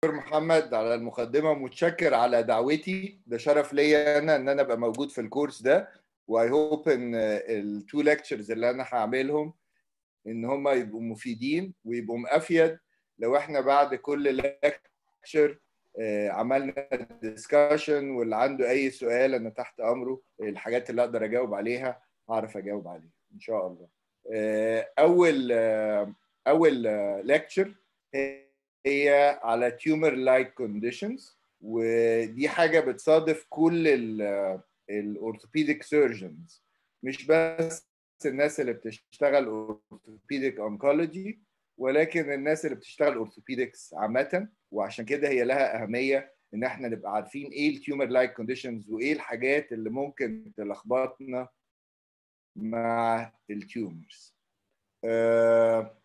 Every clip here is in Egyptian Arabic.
محمد على المقدمه ومتشكر على دعوتي ده شرف ليا انا ان انا ابقى موجود في الكورس ده واي هوب ان التو ليكتشرز اللي انا هعملهم ان هم يبقوا مفيدين ويبقوا مافيد لو احنا بعد كل ليكتشر عملنا ديسكشن واللي عنده اي سؤال انا تحت امره الحاجات اللي اقدر اجاوب عليها هعرف اجاوب عليها ان شاء الله اول اول ليكتشر هي على تيومر لايك كونديشنز ودي حاجه بتصادف كل الاورثوبيديك سيرجنز مش بس الناس اللي بتشتغل اورثوبيديك اونكولوجي ولكن الناس اللي بتشتغل اورثوبيدكس عامه وعشان كده هي لها اهميه ان احنا نبقى عارفين ايه التيومر لايك كونديشنز وايه الحاجات اللي ممكن تلخبطنا مع التيومرز آه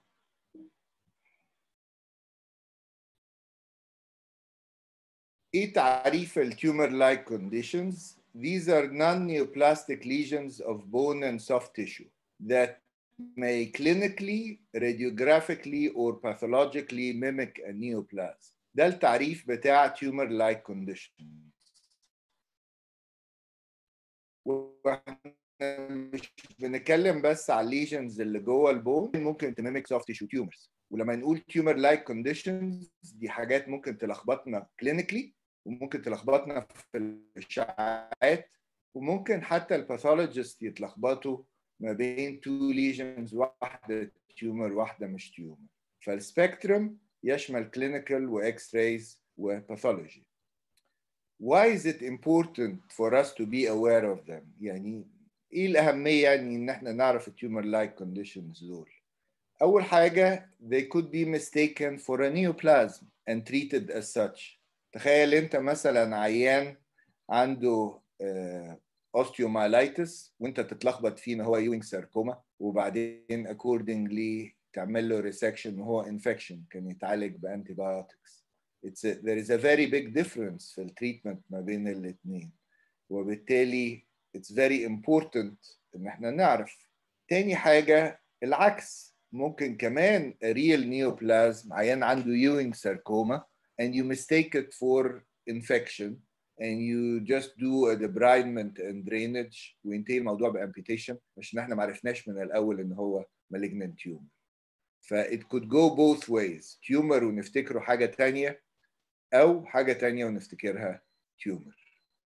ايه تعريف التيومر لايك كونديشنز These are non-neoplastic lesions of bone and soft tissue that may clinically, radiographically, or pathologically mimic a neoplasm. ده التعريف بتاع tumor like conditions. مش بنتكلم بس على الليجنز اللي جوه البون ممكن تميمك soft tissue tumors ولما نقول tumor like conditions دي حاجات ممكن تلخبطنا clinically وممكن تلخبطنا في الاشعاعات وممكن حتى الباثولوجيست يتلخبطوا ما بين تو ليجنز واحده تيومر واحده مش تيومر فالسبيكترم يشمل كلينيكال واكس رايز وباثولوجي Why is it important for us to be aware of them؟ يعني ايه الأهمية يعني إن احنا نعرف التيومر لايك كونديشنز دول؟ أول حاجة they could be mistaken for a neoplasm and treated as such. تخيل أنت مثلا عيان عنده اوستيومايلايتس وانت تتلخبط فيه ان هو يوينج ساركوما وبعدين accordingly تعمل له ريسكشن وهو انفكشن كان يتعالج بانتي بايوتكس It's a, there is a very big difference في التريتمنت ما بين الاثنين وبالتالي it's very important ان احنا نعرف تاني حاجة العكس ممكن كمان real neoplasm عيان عنده يوينج ساركوما and you mistake it for infection and you just do a debridement and drainage وينتهي الموضوع بامبيتيشن عشان احنا ما عرفناش من الاول ان هو malignant tumor. ف it could go both ways tumor ونفتكره حاجه تانية او حاجه تانية ونفتكرها tumor.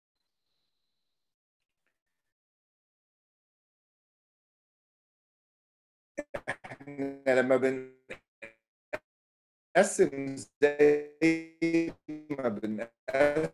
احنا لما بنقسم زي ما بنقسم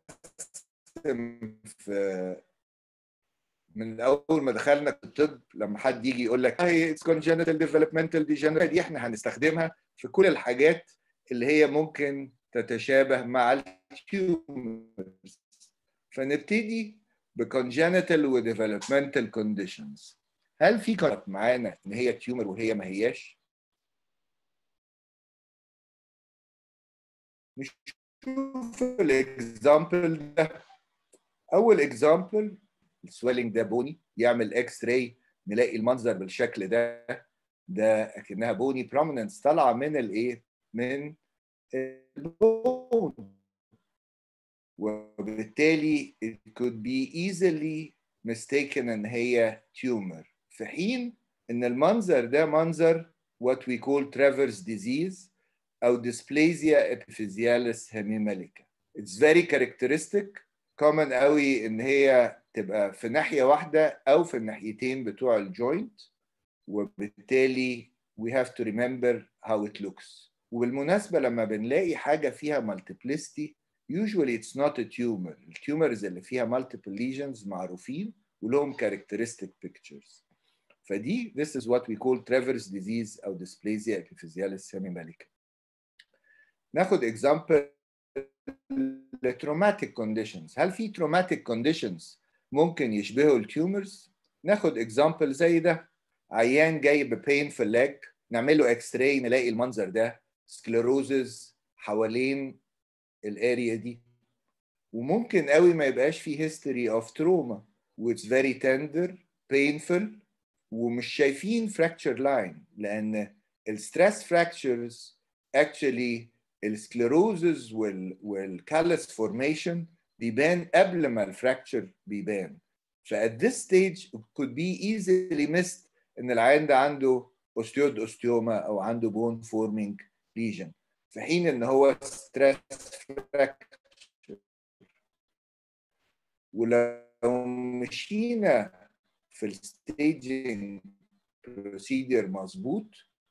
في من اول ما دخلنا الطب لما حد يجي يقول لك هي اتس كونجنتال ديفلوبمنتال ديجنريت دي احنا هنستخدمها في كل الحاجات اللي هي ممكن تتشابه مع التيومرز فنبتدي بكونجنتال وديفلوبمنتال كونديشنز هل في كانت معانا ان هي تيومر وهي ما هياش؟ نشوف الاكزامبل ده اول اكزامبل السويلنج ده بوني يعمل اكس راي نلاقي المنظر بالشكل ده ده اكنها بوني بروميننس طالعه من الايه من البون وبالتالي it could be easily mistaken ان هي tumor في حين ان المنظر ده منظر what we call Travers disease او dysplasia epiphysealis hemimelica it's very characteristic common قوي ان هي تبقى في ناحيه واحده او في الناحيتين بتوع الجوينت وبالتالي we have to remember how it looks وبالمناسبه لما بنلاقي حاجه فيها multiplicity usually it's not a tumor التيومرز اللي فيها multiple lesions معروفين ولهم characteristic pictures فدي this is what we call Travers disease او dysplasia epiphysealis hemimelica ناخد example traumatic conditions هل في traumatic conditions ممكن يشبهوا التيومرز ناخد example زي ده عيان جاي ببين في الليج نعمل له اكس راي نلاقي المنظر ده سكليروزز حوالين الاريا دي وممكن قوي ما يبقاش فيه history of trauma واتس very tender painful ومش شايفين fracture line لان الستريس fractures actually السكليروزز والكالس فورميشن بيبان قبل ما الفراكتشر بيبان ف at this stage it could be easily missed ان العيان ده عنده اوستيود اوستيوما او عنده بون فورمينج ليجن في حين ان هو ستريس فراكتشر ولو مشينا في الستيجنج بروسيدر مظبوط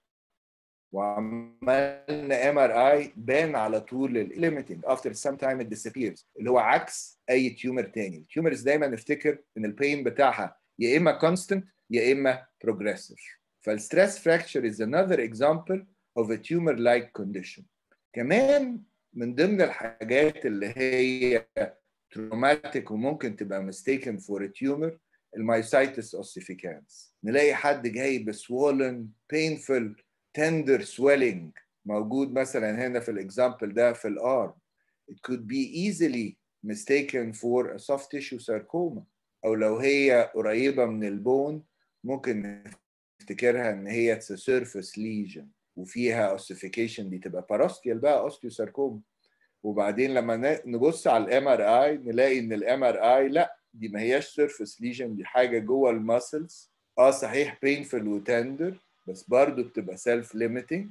وعملنا ام ار اي بان على طول الليميتنج افتر سام تايم ات disappears اللي هو عكس اي تيومر تاني التيومرز دايما نفتكر ان البين بتاعها يا اما كونستنت يا اما بروجريسيف فالستريس فراكتشر is another example of a tumor like condition كمان من ضمن الحاجات اللي هي تروماتيك وممكن تبقى mistaken for a tumor المايسايتس اوسيفيكانس نلاقي حد جاي بسوولن painful tender swelling موجود مثلا هنا في الاكزامبل ده في الارم it could be easily mistaken for a soft tissue sarcoma او لو هي قريبه من البون ممكن نفتكرها ان هي it's a surface lesion وفيها ossification دي تبقى باراستيال بقى osteosarcoma وبعدين لما نبص على الام ار اي نلاقي ان الام ار اي لا دي ما هياش سيرفيس ليجن دي حاجه جوه الماسلز اه صحيح بينفل وتندر بس برضه بتبقى سيلف ليميتنج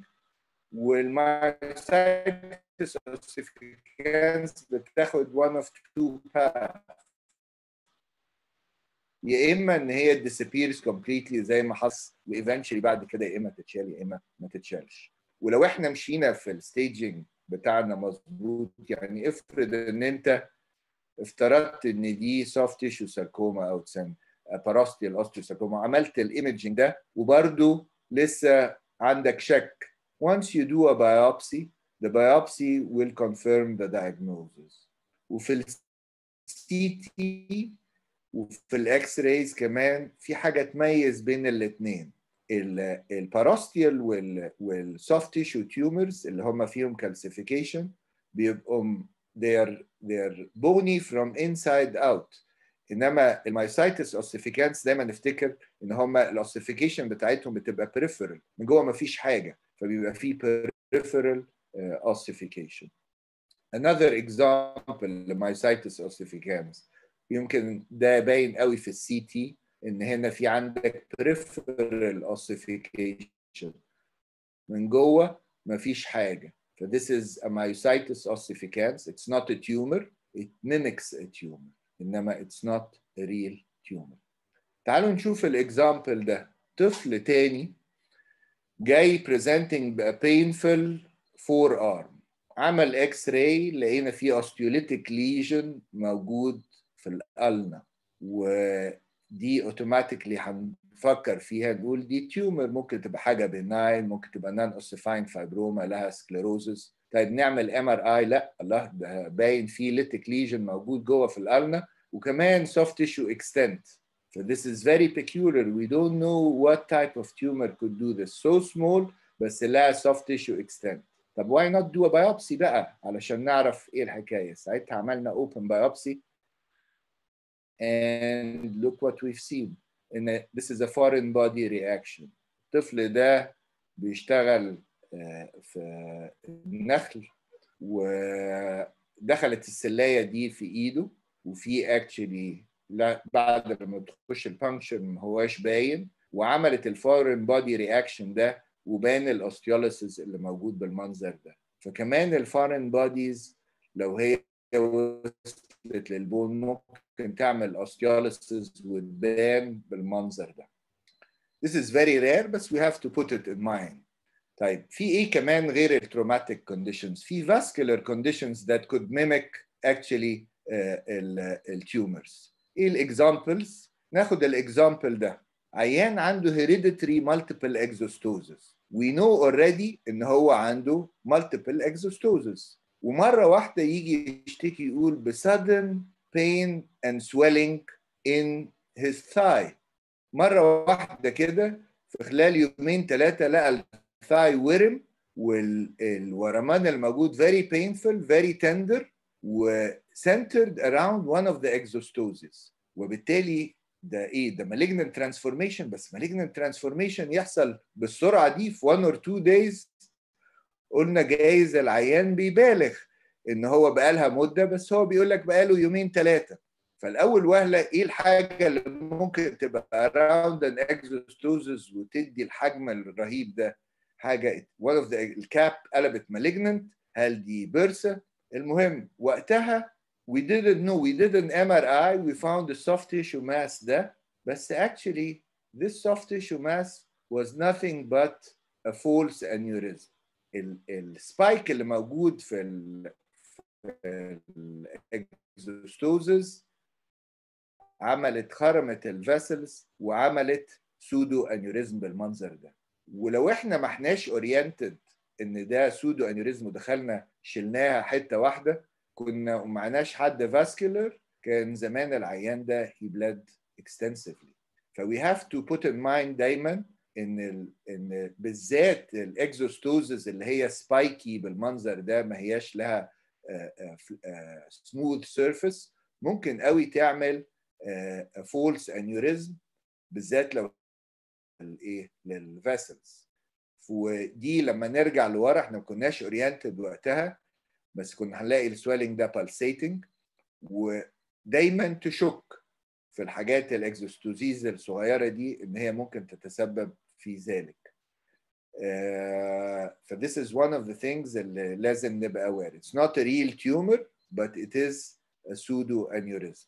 والمايسايتس اوسيفيكانس بتاخد one of two paths يا اما ان هي disappears completely زي ما حصل وايفنشلي بعد كده يا اما تتشال يا اما ما تتشالش ولو احنا مشينا في الستيجنج بتاعنا مظبوط يعني افرض ان انت افترضت ان دي سوفت تيشو ساركوما او تسمى باراستيال اوستيوساركوما عملت الايمجنج ده وبرده لسه عندك شك once you do a biopsy the biopsy will confirm the diagnosis وفي السي تي وفي الاكس رايز كمان في حاجه تميز بين الاثنين الباراستيال والسوفت تيشو تيومرز اللي هم فيهم كالسيفيكيشن بيبقوا they're they're bony from inside out انما المايسايتس اوسيفيكانس دايما نفتكر ان هم الاوسيفيكيشن بتاعتهم بتبقى peripheral من جوه ما فيش حاجه فبيبقى في peripheral ossification another example لمايسايتس اوسيفيكانس يمكن ده باين قوي في السي تي ان هنا في عندك peripheral ossification من جوه ما فيش حاجه So this is a myositis ossificans. It's not a tumor. It mimics a tumor. إنما it's not a real tumor. تعالوا نشوف الإكزامبل ده. طفل تاني جاي presenting a painful forearm. عمل اكس راي لقينا فيه osteolytic lesion موجود في القلنة ودي اوتوماتيكلي هنفكر فيها نقول دي تيومر ممكن تبقى حاجه بناين ممكن تبقى نان اوسيفاين فايبروما لها سكليروزس طيب نعمل ام ار اي لا الله ده باين في ليتك ليجن موجود جوه في القلنه وكمان soft tissue extent So this is very peculiar. We don't know what type of tumor could do this. So small بس لها soft tissue extent. طب why not do a biopsy بقى علشان نعرف ايه الحكايه. ساعتها عملنا open biopsy and look what we've seen. ان this is a foreign body reaction الطفل ده بيشتغل في النخل ودخلت السلايه دي في ايده وفي اكشلي لا بعد ما تخش البانكشر ما هواش باين وعملت الفورين بودي رياكشن ده وبان الاوستيوليسيس اللي موجود بالمنظر ده فكمان الفورين بوديز لو هي وصلت للبون ممكن تعمل اوستيوليسيس وتبان بالمنظر ده. This is very rare but we have to put it in mind. طيب في ايه كمان غير التروماتيك conditions؟ في vascular conditions that could mimic actually التيومرز. ايه الاكزامبلز؟ ناخد الاكزامبل ده. عيان عنده hereditary multiple exostosis. We know already ان هو عنده multiple exostosis. ومره واحده يجي يشتكي يقول بسudden pain and swelling in his thigh مره واحده كده في خلال يومين ثلاثه لقى الثاي ورم والورمان الموجود very painful very tender و centered around one of the exostoses وبالتالي ده ايه ده malignant transformation بس malignant transformation يحصل بالسرعه دي في one or two days قلنا جايز العيان بيبالغ ان هو بقالها مده بس هو بيقول لك بقاله يومين ثلاثه فالاول وهله ايه الحاجه اللي ممكن تبقى اراوند ان اكزوستوزس وتدي الحجم الرهيب ده حاجه one of the الكاب قلبت مالجننت هل دي بيرسا المهم وقتها we didn't know we did an MRI we found the soft tissue mass ده بس actually this soft tissue mass was nothing but a false aneurysm السبايك اللي موجود في الاكزوستوزز عملت خرمت الفاسلز وعملت سودو انيوريزم بالمنظر ده ولو احنا ما احناش اورينتد ان ده سودو انيوريزم ودخلنا شلناها حته واحده كنا معناش حد فاسكولر كان زمان العيان ده he bled extensively فوي هاف تو put in mind دايما ان ال... ان بالذات الاكزوستوزز اللي هي سبايكي بالمنظر ده ما هياش لها سموث سيرفيس ممكن قوي تعمل فولس انيوريزم بالذات لو الايه للفاسلز ودي لما نرجع لورا احنا ما كناش اورينتد وقتها بس كنا هنلاقي السويلنج ده بالسيتنج ودايما تشك في الحاجات الاكزوستوزيز الصغيره دي ان هي ممكن تتسبب في ذلك. ف this is one of the things اللي لازم نبقى aware. It's not a real tumor but it is a pseudo aneurysm.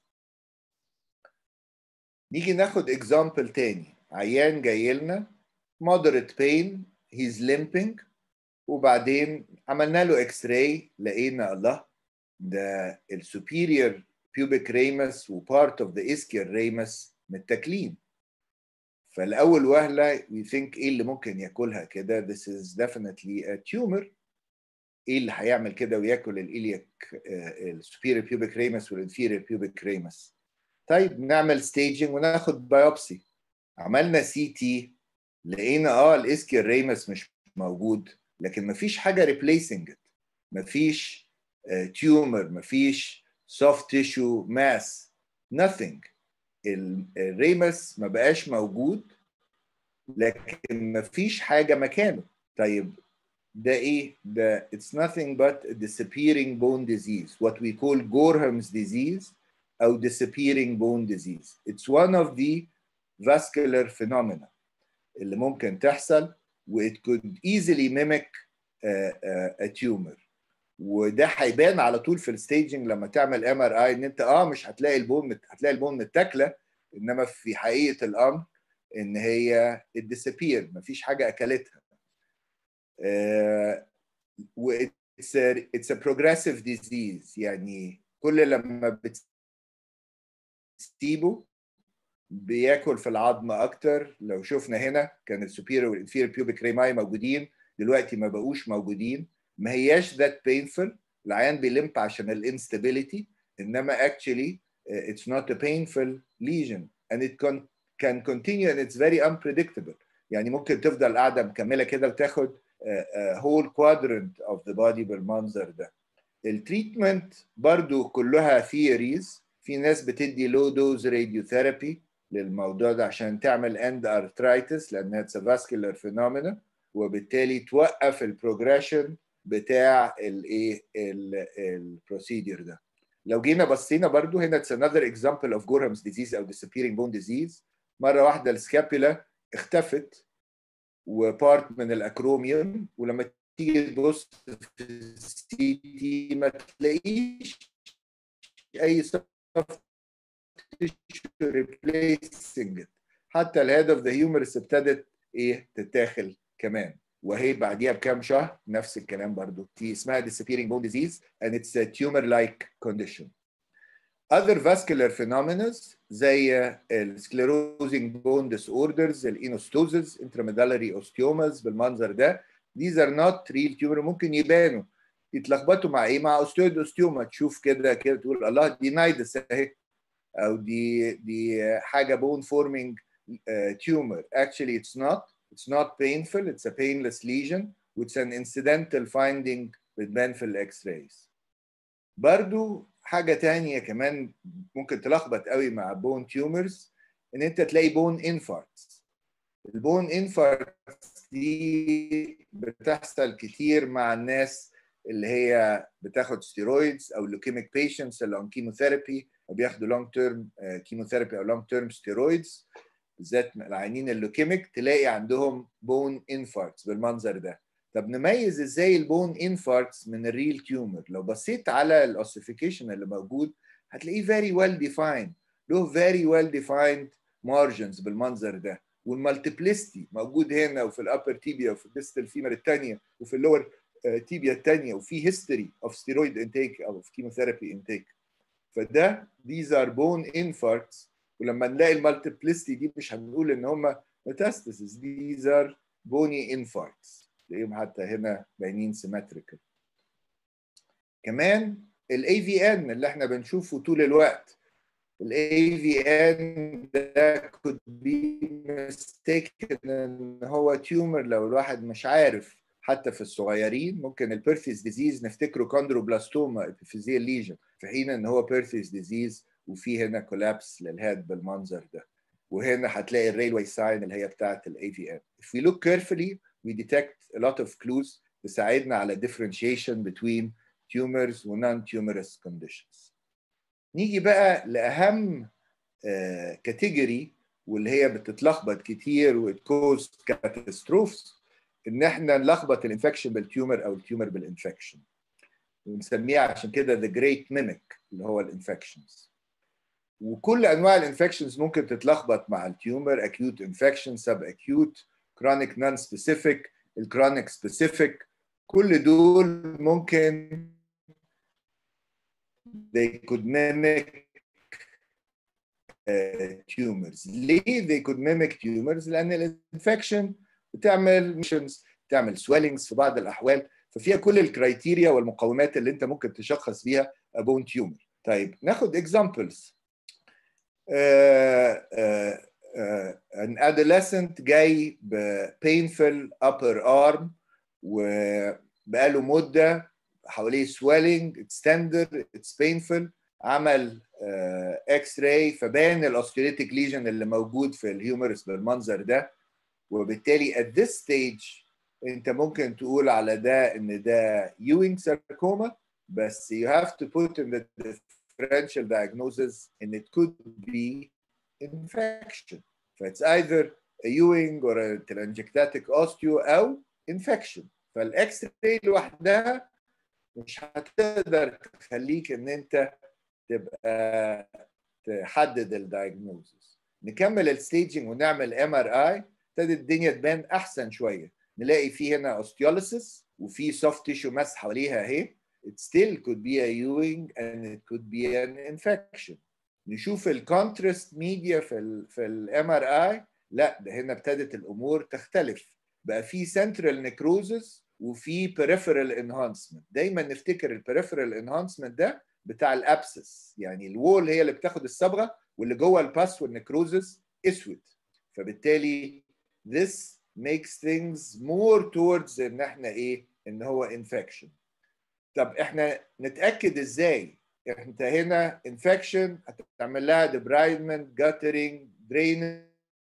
نيجي ناخد example تاني عيان جاي لنا moderate pain he's limping وبعدين عملنا له اكس راي لقينا الله ده السوبيريور pubic ramus وبارت اوف ذا ischial ramus متاكلين فالاول وهله we think ايه اللي ممكن ياكلها كده this is definitely a tumor ايه اللي هيعمل كده وياكل الالياك السوبيريور pubic ramus والانفيريور pubic ramus طيب نعمل staging وناخد بايوبسي عملنا سي تي لقينا اه الاسكيال ريمس مش موجود لكن مفيش حاجه ريبليسنج مفيش تيومر مفيش soft tissue mass nothing الريمس ما بقاش موجود لكن مفيش حاجة مكانه طيب ده ايه ده it's nothing but a disappearing bone disease what we call Gorham's disease أو disappearing bone disease it's one of the vascular phenomena اللي ممكن تحصل و it could easily mimic a, a, a tumor وده هيبان على طول في الستيجنج لما تعمل ام ار اي ان انت اه مش هتلاقي البون مت... هتلاقي البون متاكله انما في حقيقه الامر ان هي الديسابير مفيش حاجه اكلتها آه و it's a, it's a progressive disease يعني كل لما بتسيبه بياكل في العظم اكتر لو شفنا هنا كان السوبيريور والانفيريور بيوبيك ريماي موجودين دلوقتي ما بقوش موجودين ما هياش ذات بينفul العيان بيلمب عشان الانستابيليتي انما actually uh, it's not a painful lesion and it can, can continue and it's very unpredictable يعني ممكن تفضل قاعده مكمله كده وتاخد uh, uh, whole quadrant of the body بالمنظر ده التريتمنت برضو كلها ثيوريز في ناس بتدي لو دوز راديوثيرابي للموضوع ده عشان تعمل اند ارثرايتس لانها اتس فاسكولار فينومينا وبالتالي توقف البروجريشن بتاع الايه البروسيدير ده لو جينا بصينا برضو هنا اتس another example of Gorham's disease او disappearing bone disease مره واحده السكابيولا اختفت وبارت من الاكروميوم ولما تيجي تبص في السي تي ما تلاقيش اي soft tissue replacing it حتى الهيد اوف ذا هيومرس ابتدت ايه تتاخل كمان وهي بعديها بكام شهر نفس الكلام برضو دي اسمها disappearing bone disease and it's a tumor-like condition. Other vascular phenomena زي السكليروزنج bone disorders, الانوستوزز, intramedullary osteomas بالمنظر ده these are not real tumor ممكن يبانوا يتلخبطوا مع ايه؟ مع اوستيود اوستيوما تشوف كده كده تقول الله دي نايدس اهي او دي دي حاجه bone forming uh, tumor actually it's not It's not painful, it's a painless lesion, which an incidental finding بتبان في الاكس رايز. برضو حاجة تانية كمان ممكن تلخبط قوي مع بون تيومرز ان انت تلاقي بون انفاركت. البون انفاركت دي بتحصل كتير مع الناس اللي هي بتاخد ستيرويدز او لوكيميك بيشنتس اللي اون كيموثيرابي او بياخدوا لونج تيرم كيموثيرابي او لونج تيرم ستيرويدز بالذات العيانين اللوكيميك تلاقي عندهم بون انفاركتس بالمنظر ده طب نميز ازاي البون انفاركتس من الريل تيومر لو بصيت على الاوسيفيكيشن اللي موجود هتلاقيه فيري ويل ديفايند له فيري ويل ديفايند مارجنز بالمنظر ده والمالتيبلستي موجود هنا وفي الابر تيبيا وفي الديستال فيمر الثانيه وفي اللور تيبيا الثانيه وفي هيستوري اوف ستيرويد انتيك او اوف كيموثيرابي انتيك فده these are bone infarcts ولما نلاقي المالتيبلستي دي مش هنقول ان هم metastases these are bony infarcts تلاقيهم حتى هنا باينين سيمتريكال كمان الاي في ان اللي احنا بنشوفه طول الوقت الاي في ان ده could be mistaken ان هو تيومر لو الواحد مش عارف حتى في الصغيرين ممكن البيرثيس ديزيز نفتكره كوندروبلاستوما ابيفيزيال ليجن في حين ان هو بيرثيس ديزيز وفي هنا كولابس للهيد بالمنظر ده وهنا هتلاقي الريلوي ساين اللي هي بتاعه الاي في ان if we look carefully we detect a lot of clues تساعدنا على differentiation between tumors و non-tumorous conditions نيجي بقى لاهم كاتيجوري واللي هي بتتلخبط كتير وتكوز كاتاستروفز ان احنا نلخبط الانفكشن بالتيومر او التيومر بالانفكشن ونسميها عشان كده ذا جريت ميميك اللي هو الانفكشنز وكل انواع الانفكشنز ممكن تتلخبط مع التيومر اكيوت انفكشن سب اكيوت كرونيك نون سبيسيفيك الكرونيك سبيسيفيك كل دول ممكن they could mimic uh, tumors ليه they could mimic tumors لان الانفكشن بتعمل ميشنز بتعمل سويلنجز في بعض الاحوال ففيها كل الكرايتيريا والمقومات اللي انت ممكن تشخص بيها بون تيومر طيب ناخد اكزامبلز an adolescent جاي ب painful upper arm وبقاله مده حواليه swelling it's tender it's painful عمل اكس راي فبان الاوستيوليتيك ليجن اللي موجود في الهيومرس بالمنظر ده وبالتالي at this stage انت ممكن تقول على ده ان ده Ewing sarcoma بس you have to put in the differential diagnosis and it could be infection فit's either a Ewing or a telangiectatic osteo او infection فالاكس راي لوحدها مش هتقدر تخليك ان انت تبقى تحدد الدايجنوزس نكمل الستيجنج ونعمل ام ار اي ابتدت الدنيا تبان احسن شويه نلاقي في هنا اوستيوليسيس وفي سوفت تيشو ماس حواليها اهي it still could be a Ewing and it could be an infection نشوف الكونتراست ميديا في ال في الام ار اي لا ده هنا ابتدت الامور تختلف بقى في سنترال نيكروزس وفي peripheral enhancement دايما نفتكر البريفرال انهانسمنت ده بتاع الابسس يعني الوول هي اللي بتاخد الصبغه واللي جوه الباس والنكروزس اسود فبالتالي this makes things more towards ان احنا ايه ان هو infection طب احنا نتاكد ازاي انت هنا infection هتعمل لها debridement guttering draining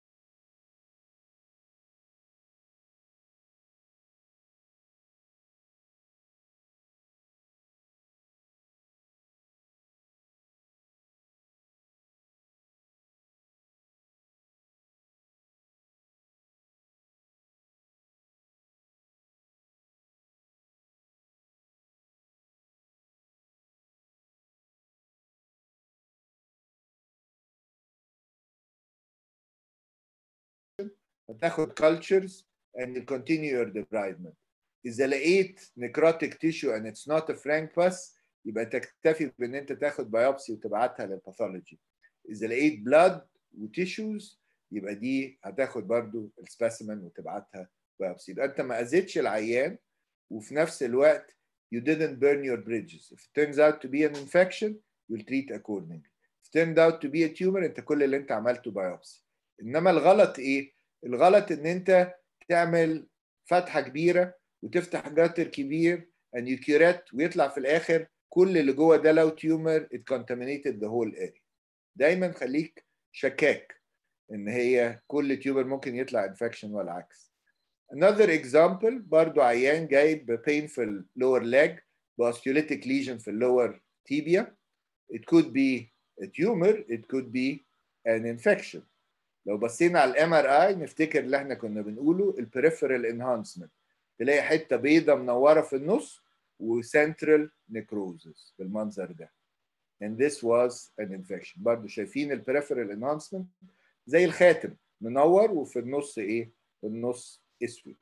هتاخد cultures and you continue your debridement. إذا لقيت necrotic tissue and it's not a frank pus يبقى تكتفي بإن أنت تاخد بايوبسي وتبعتها للباثولوجي. إذا لقيت blood وتيشوز يبقى دي هتاخد برضو السبيسيمن وتبعتها بايوبسي. يبقى أنت ما أذيتش العيان وفي نفس الوقت you didn't burn your bridges. If it turns out to be an infection, you'll treat accordingly. If it turned out to be a tumor, أنت كل اللي أنت عملته بايوبسي. إنما الغلط إيه؟ الغلط ان انت تعمل فتحه كبيره وتفتح جاتر كبير and you curate ويطلع في الاخر كل اللي جوه ده لو تيومر it contaminated the whole area دايما خليك شكاك ان هي كل تيومر ممكن يطلع انفكشن والعكس another example برضو عيان جاي ب painful lower leg باستيوليتيك lesion في اللور tibia it could be a tumor it could be an infection لو بصينا على الام ار اي نفتكر اللي احنا كنا بنقوله البريفرال انهانسمنت تلاقي حته بيضه منوره في النص وسنترال نيكروزس بالمنظر ده and this was an infection برضه شايفين البريفرال انهانسمنت زي الخاتم منور وفي النص ايه في النص اسود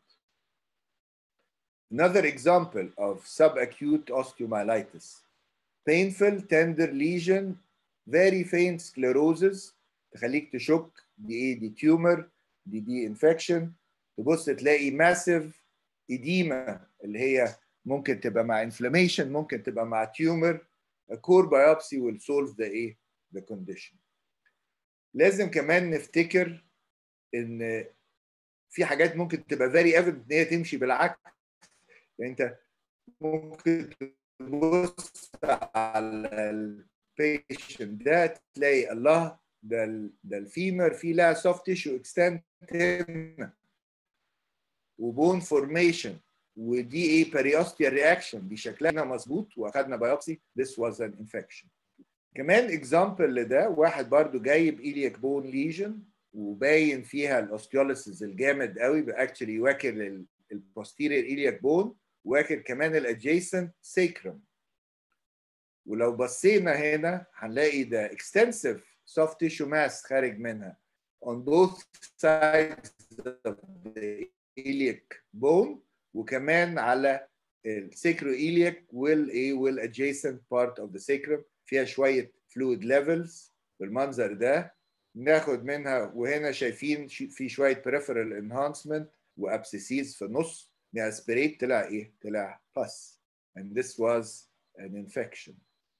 Another example of subacute osteomyelitis. Painful tender lesion, very faint sclerosis تخليك تشك دي ايه دي تيومر دي دي انفكشن تبص تلاقي ماسيف إديمة اللي هي ممكن تبقى مع inflammation ممكن تبقى مع تيومر a core biopsy will solve the ايه the condition لازم كمان نفتكر ان في حاجات ممكن تبقى very evident ان هي تمشي بالعكس يعني انت ممكن تبص على البيشنت ده تلاقي الله ده ال ده الفيمر فيه لها سوفت تيشو اكستنت هنا وبون فورميشن ودي ايه بريوستيال رياكشن دي شكلها مظبوط واخدنا بايوبسي this was an infection كمان اكزامبل لده واحد برضو جايب ايلياك بون ليجن وباين فيها الاوستيوليسيس الجامد قوي اكشلي واكل البوستيرير ايلياك بون واكل كمان الادجيسنت سيكرم ولو بصينا هنا هنلاقي ده extensive soft tissue mass خارج منها on both sides of the iliac bone وكمان على السيكرو إيلياك وال ايه وال adjacent part of the sacrum فيها شوية fluid levels بالمنظر ده ناخد منها وهنا شايفين في شوية peripheral enhancement وابسيسيز في النص ناسبريت طلع ايه؟ طلع pus and this was an infection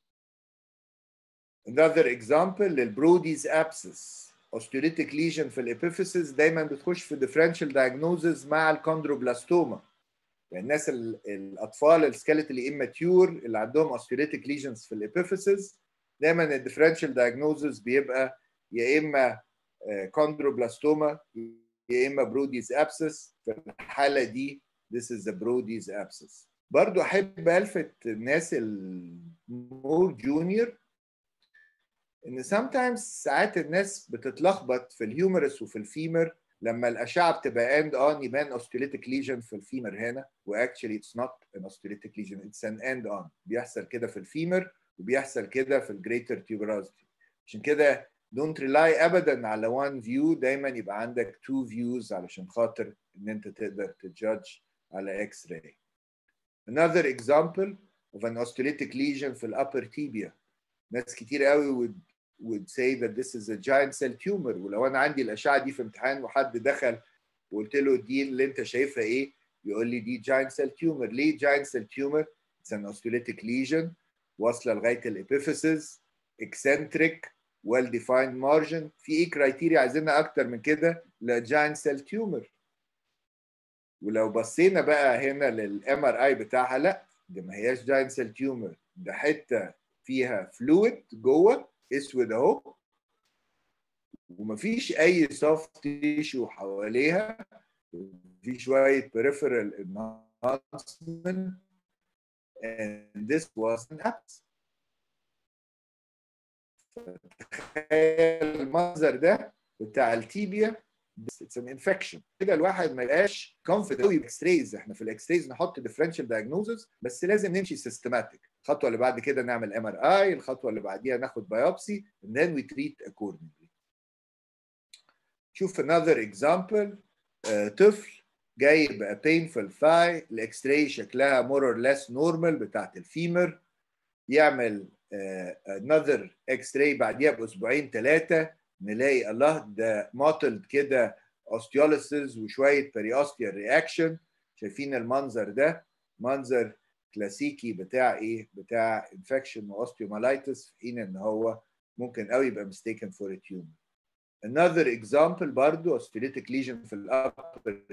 Another example للبروديز abscess osteolytic lesion في الابيفيسز دايما بتخش في differential diagnosis مع الكوندروبلاستوما يعني الناس الاطفال السكيلتالي immature اللي عندهم osteolytic lesions في الابيفيسز دايما الديفرنشال diagnosis بيبقى يا اما كوندروبلاستوما يا اما بروديز abscess في الحاله دي this is the بروديز abscess برضو احب الفت الناس المور جونيور ان sometimes ساعات الناس بتتلخبط في الهيومرس وفي الفيمر لما الاشعه بتبقى اند اون يبان اوستيوليتيك ليجن في الفيمر هنا واكشلي اتس نوت ان اوستيوليتيك ليجن اتس ان اند اون بيحصل كده في الفيمر وبيحصل كده في الجريتر تيوبرازيتي عشان كده دونت ريلاي ابدا على وان فيو دايما يبقى عندك تو فيوز علشان خاطر ان انت تقدر تجادج على اكس راي another example of an osteolytic lesion في الابر tibia ناس كتير قوي would would say that this is a giant cell tumor ولو انا عندي الاشعه دي في امتحان وحد دخل وقلت له دي اللي انت شايفها ايه يقول لي دي giant cell tumor ليه giant cell tumor it's an osteolytic lesion واصله لغايه الابيفيسز eccentric well defined margin في ايه كرايتيريا عايزينها اكتر من كده لجاينت سيل تيومر ولو بصينا بقى هنا للام ار اي بتاعها لا دي ما هياش جاينت سيل تيومر ده حته فيها فلويد جوه اسود اهو ومفيش اي سوفت تيشو حواليها في شويه peripheral enhancement and this was an abscess تخيل المنظر ده بتاع التيبيا اتس ان انفكشن كده الواحد ما يبقاش كونفيدنت قوي بالاكس ريز احنا في الاكس ريز نحط ديفرنشال دايجنوزز بس لازم نمشي سيستماتيك الخطوه اللي بعد كده نعمل ام ار اي الخطوه اللي بعديها ناخد بايوبسي and then we treat accordingly شوف another example uh, طفل جايب painful thigh الاكس راي شكلها more or less normal بتاعت الفيمر يعمل uh, another اكس راي بعديها باسبوعين ثلاثه نلاقي الله ده ماتلد كده اوستيوليسيس وشويه بريوستيال رياكشن شايفين المنظر ده منظر كلاسيكي بتاع ايه بتاع انفكشن واوستيومالايتس في حين ان هو ممكن قوي يبقى mistaken for a tumor another example برضو osteolytic lesion في الابر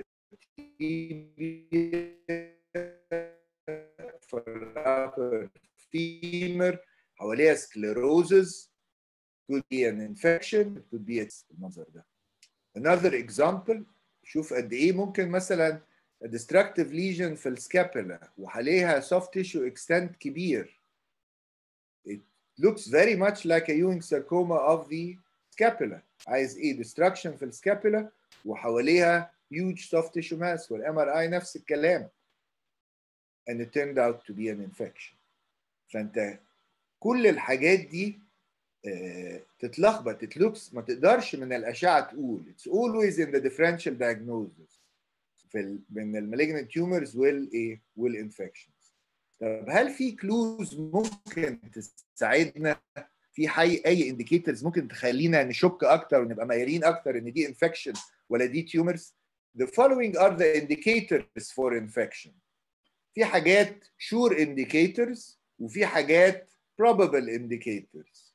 في الابر femur حواليها sclerosis could be an infection it could be المنظر ده another example شوف قد ايه ممكن مثلا destructive lesion في السكابولا وعليها soft tissue extent كبير it looks very much like a Ewing sarcoma of the scapula عايز ايه destruction في السكابولا وحواليها huge soft tissue mass والام ار اي نفس الكلام and it turned out to be an infection فانت كل الحاجات دي آه، تتلخبط it looks ما تقدرش من الاشعه تقول it's always in the differential diagnosis في ال- من المالجنت تيومرز والايه والانفكشنز طب هل في كلوز ممكن تساعدنا في حي اي انديكيتورز ممكن تخلينا نشك اكتر ونبقى مايلين اكتر ان دي انفكشن ولا دي تيومرز the following are the indicators for infection في حاجات sure indicators وفي حاجات probable indicators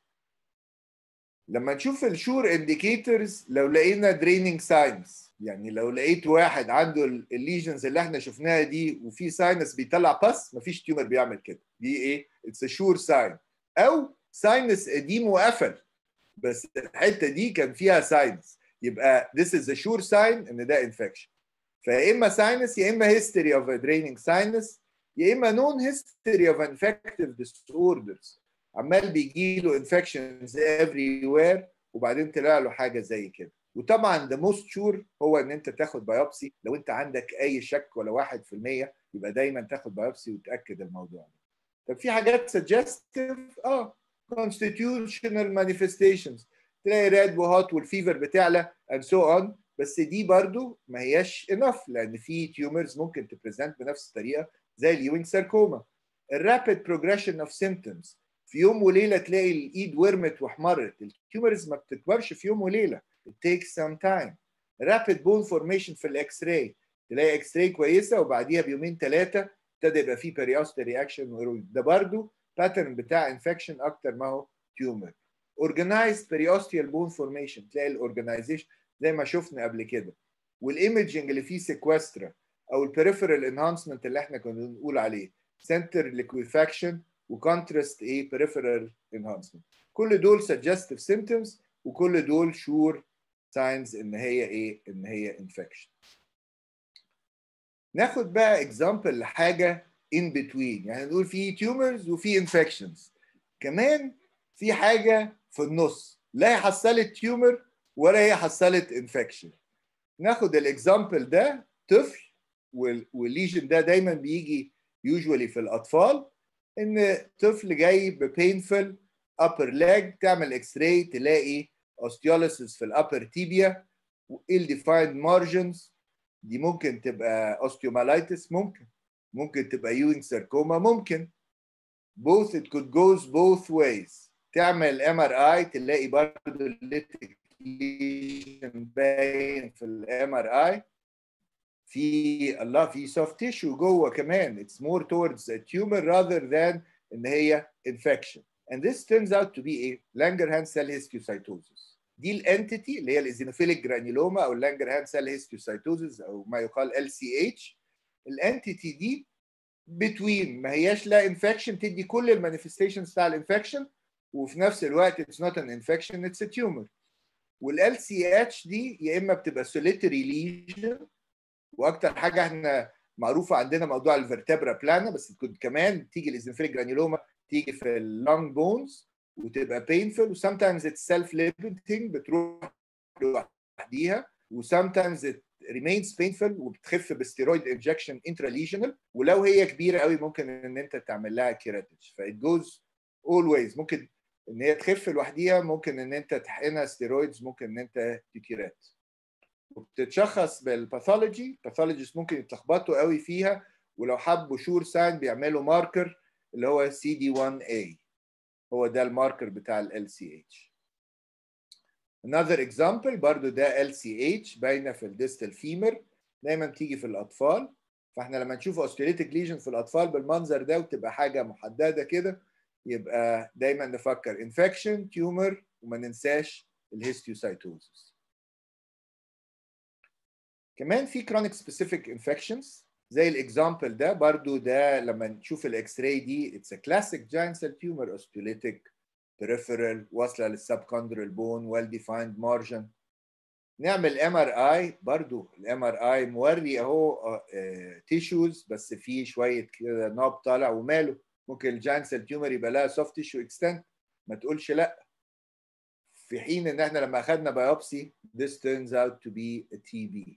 لما نشوف الشور انديكيتورز لو لقينا دريننج ساينس يعني لو لقيت واحد عنده الليجنز اللي احنا شفناها دي وفي ساينس بيطلع باس مفيش تيومر بيعمل كده دي ايه اتس شور ساين او ساينس قديم وقفل بس الحته دي كان فيها ساينس يبقى this is a sure sign ان ده infection فيا اما ساينس يا اما history of a draining sinus يا اما known history of infective disorders عمال بيجي له infections everywhere وبعدين طلع له حاجه زي كده وطبعا the most sure هو ان انت تاخد بايوبسي لو انت عندك اي شك ولا 1% يبقى دايما تاخد بايوبسي وتاكد الموضوع ده طب في حاجات suggestive اه constitutional manifestations تلاقي راد وهات والفيفر بتعلى and so on بس دي برضو ما هياش enough لان في تيومرز ممكن تبريزنت بنفس الطريقه زي اليوينج ساركوما الرابid progression of symptoms في يوم وليله تلاقي الايد ورمت واحمرت التيومرز ما بتكبرش في يوم وليله it takes some time rapid bone formation في الاكس راي تلاقي اكس راي كويسه وبعديها بيومين ثلاثه ابتدى يبقى في periosteal رياكشن ده برضو باترن بتاع انفكشن اكتر ما هو تيومر organized periosteal bone formation تلاقي الاورجنايزيشن زي ما شفنا قبل كده والايمجنج اللي فيه سيكوسترا او البريفرال انهانسمنت اللي احنا كنا بنقول عليه سنتر ليكويفاكشن وكونتراست ايه peripheral enhancement كل دول suggestive symptoms وكل دول sure signs ان هي ايه ان هي infection ناخد بقى example لحاجه in between يعني نقول في tumors وفي infections كمان في حاجه في النص لا هي حصلت تيومر ولا هي حصلت انفكشن ناخد الاكزامبل ده طفل والليجن ده دايما بيجي يوجوالي في الاطفال ان طفل جاي ببينفل upper leg تعمل اكس راي تلاقي osteolysis في الابر تيبيا ill defined margins دي ممكن تبقى osteomyelitis ممكن ممكن تبقى Ewing sarcoma ممكن both it could goes both ways تعمل ام ار اي تلاقي برضه ليجن باين في الام ار اي في الله في soft tissue جوه كمان it's more towards a tumor rather than ان هي infection and this turns out to be a Langerhans cell histiocytosis دي الانتيتي اللي هي الايزينوفيليك جرانيلوما او اللانجرهان سيل هيستيوسايتوزز او ما يقال ال سي اتش الانتيتي دي بتوين ما هياش لا انفكشن تدي كل المانيفستيشنز بتاع الانفكشن وفي نفس الوقت اتس نوت ان انفكشن اتس ا تيومر والال سي اتش دي يا اما بتبقى سوليتري ليجن واكتر حاجه احنا معروفه عندنا موضوع الفرتبرا بلانا بس كنت كمان تيجي الايزنفيليك جرانيلوما تيجي في اللونج بونز وتبقى painful و sometimes it's self limiting بتروح لوحديها و sometimes it remains painful وبتخف بستيرويد injection intralesional ولو هي كبيره قوي ممكن ان انت تعمل لها كيراتج ف it goes always ممكن ان هي تخف لوحديها ممكن ان انت تحقنها ستيرويدز ممكن ان انت تكيرات وبتتشخص بالباثولوجي باثولوجيست ممكن يتلخبطوا قوي فيها ولو حبوا شور ساين بيعملوا ماركر اللي هو سي دي 1 a هو ده الماركر بتاع ال LCH another example برضو ده LCH باينه في الديستال فيمر دايما تيجي في الاطفال فاحنا لما نشوف اوستيوليتيك ليجن في الاطفال بالمنظر ده وتبقى حاجه محدده كده يبقى دايما نفكر انفكشن تيومر وما ننساش الهيستيوسايتوزس كمان في chronic specific infections زي الاكزامبل ده برضو ده لما نشوف الاكس راي دي اتس ا كلاسيك جاينت سيل تيومر اوستيوليتيك peripheral واصله للسبكوندرال بون well defined margin نعمل ام ار اي برضو الام ار اي موري اهو تيشوز بس فيه شويه كده نوب طالع وماله ممكن الجاين سيل تيومر يبقى لها سوفت تيشو اكستنت ما تقولش لا في حين ان احنا لما اخذنا بايوبسي this turns out to be a TB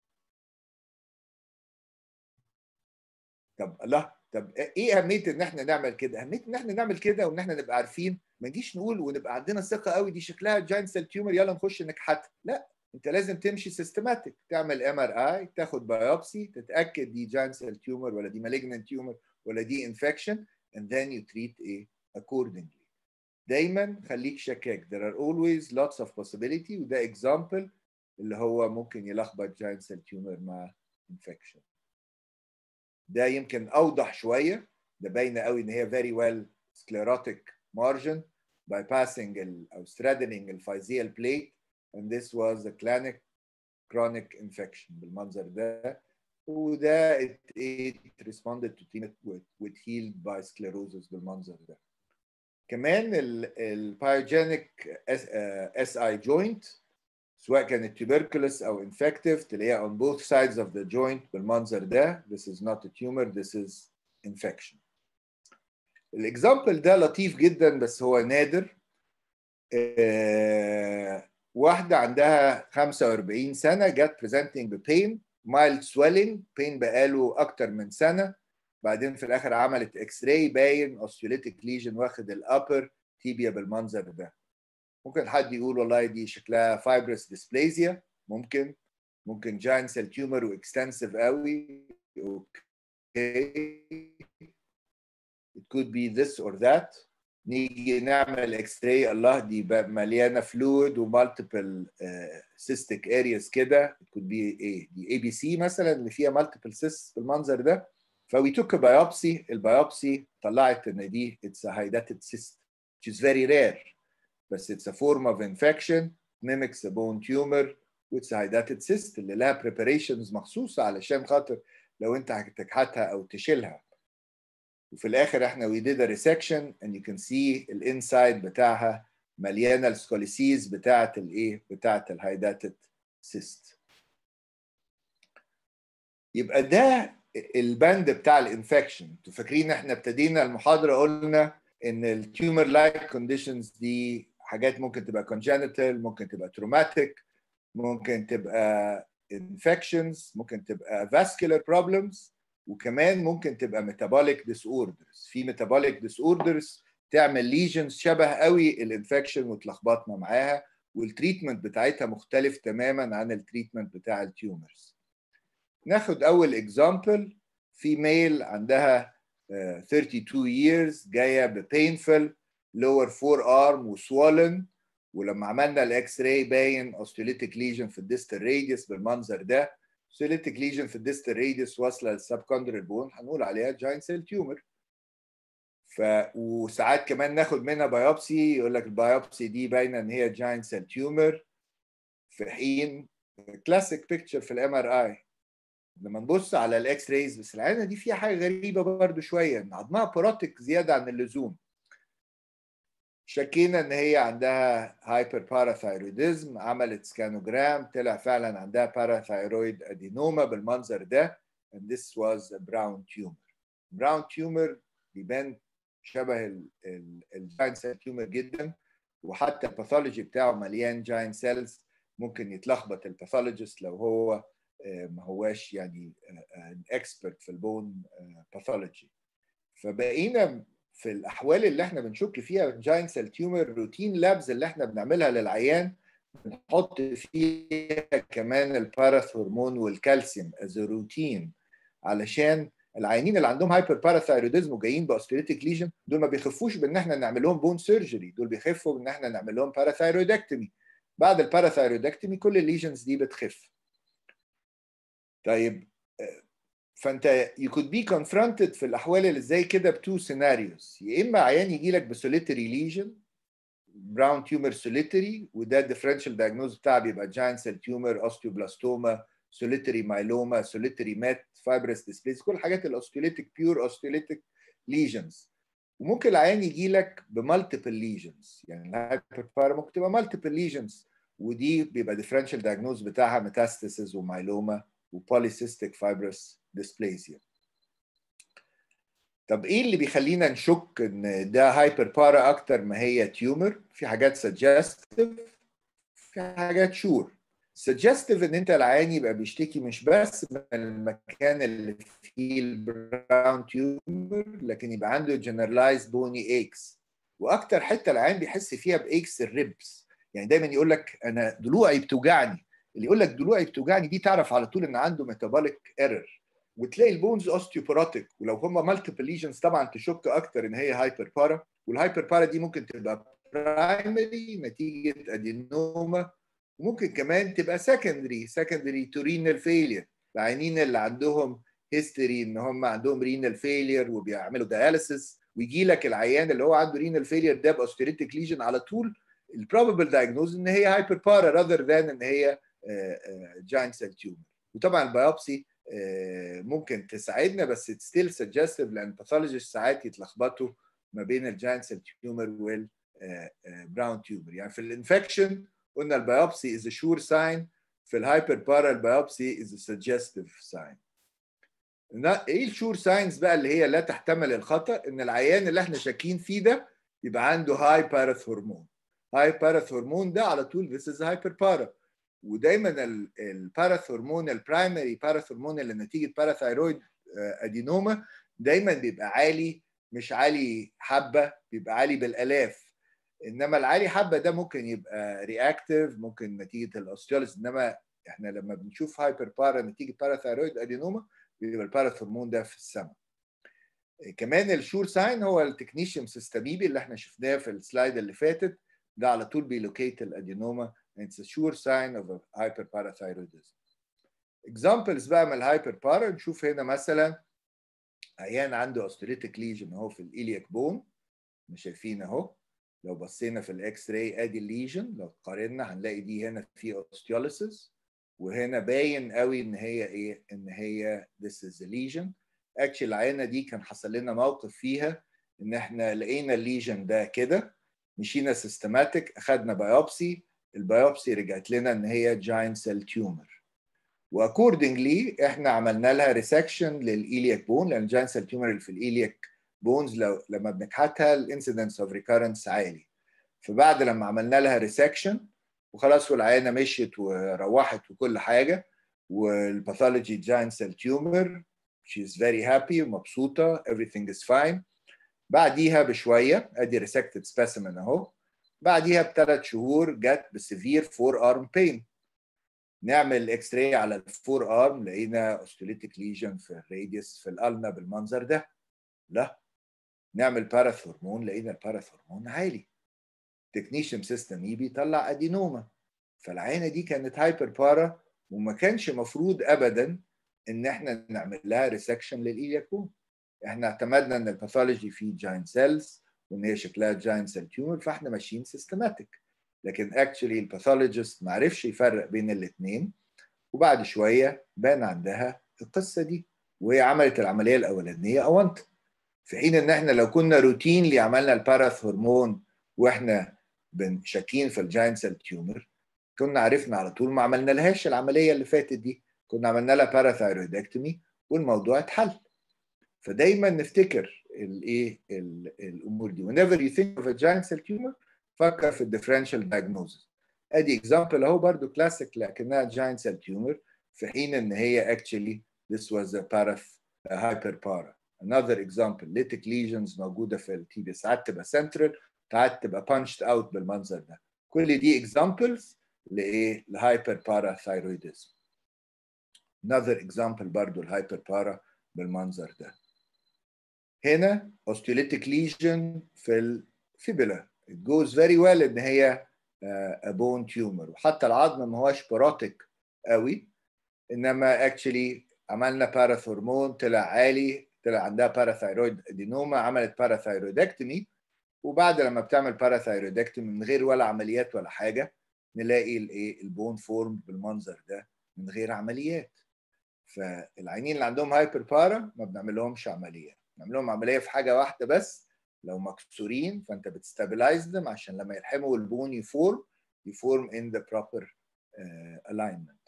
طب الله طب ايه اهميه ان احنا نعمل كده؟ اهميه ان احنا نعمل كده وان احنا نبقى عارفين ما نجيش نقول ونبقى عندنا ثقه قوي دي شكلها جاين سيل تيومر يلا نخش نكحتها، لا انت لازم تمشي سيستماتيك تعمل ام ار اي تاخد بايوبسي تتاكد دي جاين سيل تيومر ولا دي مالجنت تيومر ولا دي انفكشن and then you treat ايه accordingly دايما خليك شكاك there are always lots of possibility وده example اللي هو ممكن يلخبط جاين سيل تيومر مع infection ده يمكن اوضح شويه ده باينه قوي ان هي very well sclerotic margin bypassing ال او straddling الفايزيال plate and this was a chronic chronic infection بالمنظر ده وده it, it responded to treatment with, with healed by sclerosis بالمنظر ده كمان البايوجينيك اس اي جوينت سواء كانت tuberculous او infective تلاقيها on both sides of the joint بالمنظر ده this is not a tumor this is infection الاكزامبل ده لطيف جدا بس هو نادر آه، واحدة عندها 45 سنة جت presenting بpain mild swelling pain بقاله أكتر من سنة بعدين في الآخر عملت اكس راي باين osteolytic lesion واخد الأبر تيبيا بالمنظر ده ممكن حد يقول والله دي شكلها fibrous dysplasia ممكن ممكن giant cell tumor واكستنسيف قوي اوكي it could be this or that نيجي نعمل اكس راي الله دي مليانه فلويد ومالتيبل سيستيك ارياز كده it could be ايه دي اي بي سي مثلا اللي فيها مالتيبل سيست بالمنظر ده فوي توك بايوبسي البايوبسي طلعت ان دي اتس هايداتد سيست which is very rare بس it's a form of infection mimics a bone tumor which is hydatid cyst اللي لها preparations مخصوصة علشان خاطر لو انت هتكحتها او تشيلها وفي الاخر احنا we did a resection and you can see الانسايد بتاعها مليانه السكوليسيز بتاعت الايه بتاعت الهايداتد سيست يبقى ده البند بتاع الانفكشن انتوا فاكرين احنا ابتدينا المحاضره قلنا ان التيومر لايك كونديشنز دي حاجات ممكن تبقى congenital ممكن تبقى traumatic ممكن تبقى infections ممكن تبقى vascular problems وكمان ممكن تبقى metabolic disorders في metabolic disorders تعمل lesions شبه قوي الانفكشن وتلخبطنا معاها والتريتمنت بتاعتها مختلف تماما عن التريتمنت بتاع التيومرز ناخد اول اكزامبل في ميل عندها uh, 32 years جايه ببينفul lower forearm وسوالن ولما عملنا الاكس راي باين اوستيوليتيك ليجن في الديستال راديوس بالمنظر ده اوستيوليتيك ليجن في الديستال راديوس واصله للسبكوندرال بون هنقول عليها جاين سيل تيومر ف وساعات كمان ناخد منها بايوبسي يقول لك البايوبسي دي باينه ان هي جاين سيل تيومر في حين كلاسيك بيكتشر في الام ار اي لما نبص على الاكس رايز بس العينه دي فيها حاجه غريبه برضو شويه ان عظمها بروتيك زياده عن اللزوم شكينا ان هي عندها هايبر باراثايرويدزم عملت سكانوجرام طلع فعلا عندها باراثايرويد ادينوما بالمنظر ده and this was a brown tumor brown tumor بيبان شبه الجاين سيل تيومر جدا وحتى الباثولوجي بتاعه مليان جاين سيلز ممكن يتلخبط الباثولوجيست لو هو ما هواش يعني اكسبرت في البون باثولوجي فبقينا في الاحوال اللي احنا بنشك فيها جاين سيل تيومر روتين لابز اللي احنا بنعملها للعيان بنحط فيها كمان الباراث هرمون والكالسيوم از روتين علشان العيانين اللي عندهم هايبر باراثايروديزم وجايين باوستيوليتيك ليجن دول ما بيخفوش بان احنا نعمل لهم بون سيرجري دول بيخفوا بان احنا نعمل لهم باراثايرودكتومي بعد الباراثايرودكتومي كل الليجنز دي بتخف طيب فانت you could be confronted في الاحوال اللي زي كده بتو سيناريوز يا اما عيان يجي لك بسوليتري ليجن براون تيومر سوليتري وده الديفرنشال دايجنوز بتاعه بيبقى جاين سيل تيومر اوستيوبلاستوما سوليتري مايلوما سوليتري مات فايبرس ديسبليس كل الحاجات الاوستيوليتيك بيور اوستيوليتيك ليجنز وممكن العيان يجي لك بمالتيبل ليجنز يعني الهايبر ممكن تبقى مالتيبل ليجنز ودي بيبقى ديفرنشال دايجنوز بتاعها ميتاستاسيس ومايلوما وبوليسيستيك فايبرس ديسبليزيا طب ايه اللي بيخلينا نشك ان ده هايبر بارا اكتر ما هي تيومر في حاجات سجستيف في حاجات شور سجستيف ان انت العيان يبقى بيشتكي مش بس من المكان اللي فيه البراون تيومر لكن يبقى عنده جنرالايز بوني ايكس واكتر حته العيان بيحس فيها بايكس الريبس يعني دايما يقول لك انا ضلوعي بتوجعني اللي يقول لك ضلوعي بتوجعني دي تعرف على طول ان عنده ميتابوليك ايرور وتلاقي البونز اوستيوبوراتيك ولو هم مالتيبل ليجنز طبعا تشك اكتر ان هي هايبر بارا والهايبر بارا دي ممكن تبقى برايمري نتيجه ادينوما وممكن كمان تبقى سكندري سكندري تو رينال فيلير العيانين اللي عندهم هيستوري ان هم عندهم رينال فيلير وبيعملوا دياليسيس ويجي لك العيان اللي هو عنده رينال فيلير ده باوستريتيك ليجن على طول البروبابل دايجنوز ان هي هايبر بارا راذر ذان ان هي جاينت سيل تيومر وطبعا البيوبسي ممكن تساعدنا بس ستيل سجستيف لان باثولوجيست ساعات يتلخبطوا ما بين الجاينت سيل تيومر والبراون تيومر يعني في الانفكشن قلنا البيوبسي از شور ساين في الهايبر بارا البيوبسي از سجستيف ساين ايه الشور ساينز بقى اللي هي لا تحتمل الخطا ان العيان اللي احنا شاكين فيه ده يبقى عنده هاي باراث هرمون هاي باراث هرمون ده على طول this is هايبر بارا ودايما الباراث هرمون البرايمري باراث هرمون اللي نتيجه باراثايرويد ادينوما دايما بيبقى عالي مش عالي حبه بيبقى عالي بالالاف انما العالي حبه ده ممكن يبقى رياكتيف ممكن نتيجه الاوستيوليس انما احنا لما بنشوف هايبر بارا نتيجه باراثايرويد ادينوما بيبقى الباراث هرمون ده في السماء كمان الشور ساين هو التكنيشيوم سيستاميبي اللي احنا شفناه في السلايد اللي فاتت ده على طول بيلوكيت الادينوما it's a sure sign of a hyperparathyroidism. examples بقى من الهايبر بارا نشوف هنا مثلا عيان عنده اوستريتيك ليجن اهو في الإلياك بون مش شايفين اهو لو بصينا في الاكس راي ادي الليجن لو قارنا هنلاقي دي هنا في اوستيوليسيس وهنا باين قوي ان هي ايه ان هي this is a lesion اكشلي العينه دي كان حصل لنا موقف فيها ان احنا لقينا الليجن ده كده مشينا سيستماتيك اخدنا بايوبسي البيوبسي رجعت لنا ان هي جاينت سيل تيومر واكوردنجلي احنا عملنا لها ريسكشن للايلياك بون لان الجاينت سيل تيومر اللي في الايلياك بونز لو لما بنكحتها الانسيدنس اوف ريكارنس عالي فبعد لما عملنا لها ريسكشن وخلاص والعيانه مشيت وروحت وكل حاجه والباثولوجي جاينت سيل تيومر she is very happy ومبسوطه everything is fine بعديها بشويه ادي ريسكتد سبيسيمن اهو بعديها بثلاث شهور جت بسيفير فور ارم بين نعمل اكس راي على الفور ارم لقينا اوستوليتيك ليجن في الراديوس في الالنا بالمنظر ده لا نعمل باراث هرمون لقينا الباراث هرمون عالي تكنيشن سيستم اي بيطلع ادينوما فالعينه دي كانت هايبر بارا وما كانش مفروض ابدا ان احنا نعمل لها ريسكشن للايلياكون احنا اعتمدنا ان الباثولوجي فيه جاينت سيلز وان هي شكلها جاينت سيل تيومر فاحنا ماشيين سيستماتيك لكن اكشلي الباثولوجيست ما عرفش يفرق بين الاثنين وبعد شويه بان عندها القصه دي وهي عملت العمليه الاولانيه اونت في حين ان احنا لو كنا روتينلي عملنا الباراث هرمون واحنا شاكين في الجاينت سيل تيومر كنا عرفنا على طول ما عملنا لهاش العمليه اللي فاتت دي كنا عملنا لها باراثايرويدكتومي والموضوع اتحل فدايما نفتكر الايه الامور دي whenever you think of a giant cell tumor فكر في الديفرنشال diagnosis ادي اكزامبل اهو برضو كلاسيك لكنها giant cell tumor في حين ان هي actually this was a parath a hyperpara another example lytic lesions موجوده في التي ساعات تبقى central ساعات تبقى punched out بالمنظر ده كل دي examples لايه لهايبر باراثايرويدزم another example برضو الهايبر بارا بالمنظر ده هنا osteolytic lesion في الفيبولا it goes very well ان هي a bone tumor وحتى العظم ما هوش بروتيك قوي انما actually عملنا باراث هرمون طلع عالي طلع عندها باراثايرويد ادينوما عملت باراثايرويدكتومي وبعد لما بتعمل باراثايرويدكتومي من غير ولا عمليات ولا حاجه نلاقي الايه البون فورم بالمنظر ده من غير عمليات فالعينين اللي عندهم هايبر بارا ما بنعمل لهمش عمليات نعمل لهم عمليه في حاجه واحده بس لو مكسورين فانت بتستابلايز them عشان لما يلحموا البون يفور يفورم in the proper uh, alignment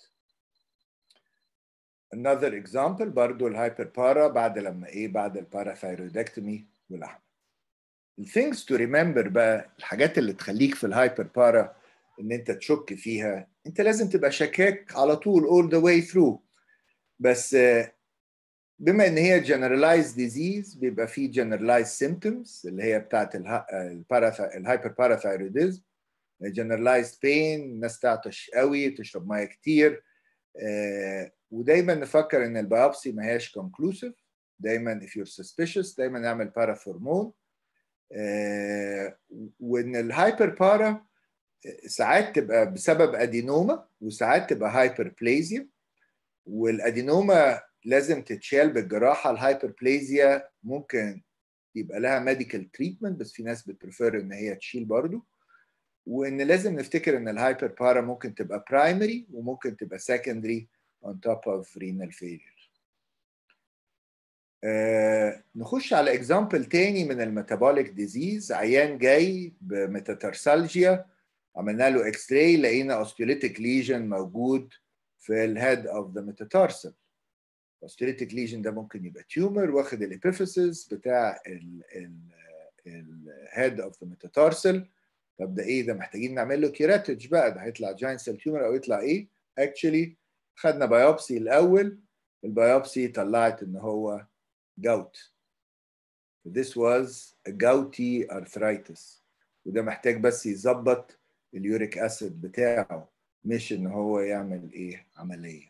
another example برضو الهايبر بارا بعد لما ايه بعد الباراثايرويدكتومي والأحمر things to remember بقى الحاجات اللي تخليك في الهايبر بارا ان انت تشك فيها انت لازم تبقى شكاك على طول all the way through بس بما ان هي generalized disease بيبقى فيه generalized symptoms اللي هي بتاعت الهايبر باراثايروديزم generalized pain الناس تعطش قوي تشرب ميه كتير ودايما نفكر ان البيوبسي ما هياش conclusive دايما if you're suspicious دايما نعمل باراثورمون وان الهايبر بارا ساعات تبقى بسبب ادينوما وساعات تبقى هايبر بليزيا والادينوما لازم تتشال بالجراحه الهايبر بليزيا ممكن يبقى لها ميديكال تريتمنت بس في ناس بتبريفير ان هي تشيل برضه وان لازم نفتكر ان الهايبر بارا ممكن تبقى برايمري وممكن تبقى سكندري on top of renal failure آه نخش على اكزامبل تاني من الميتابوليك ديزيز عيان جاي بميتاترسالجيا عملنا له اكس راي لقينا اوستيوليتيك ليجن موجود في الهيد اوف ذا ميتاتارسل اوستيوليتيك ليجن ده ممكن يبقى تيومر واخد الابيفيسز بتاع الهيد اوف ذا ميتاتارسل طب ده ايه ده محتاجين نعمل له كيراتج بقى ده هيطلع جاينت سيل تيومر او يطلع ايه اكشلي خدنا بايوبسي الاول البايوبسي طلعت ان هو gout. This was a gouty arthritis. وده محتاج بس يظبط اليوريك اسيد بتاعه مش ان هو يعمل ايه عمليه.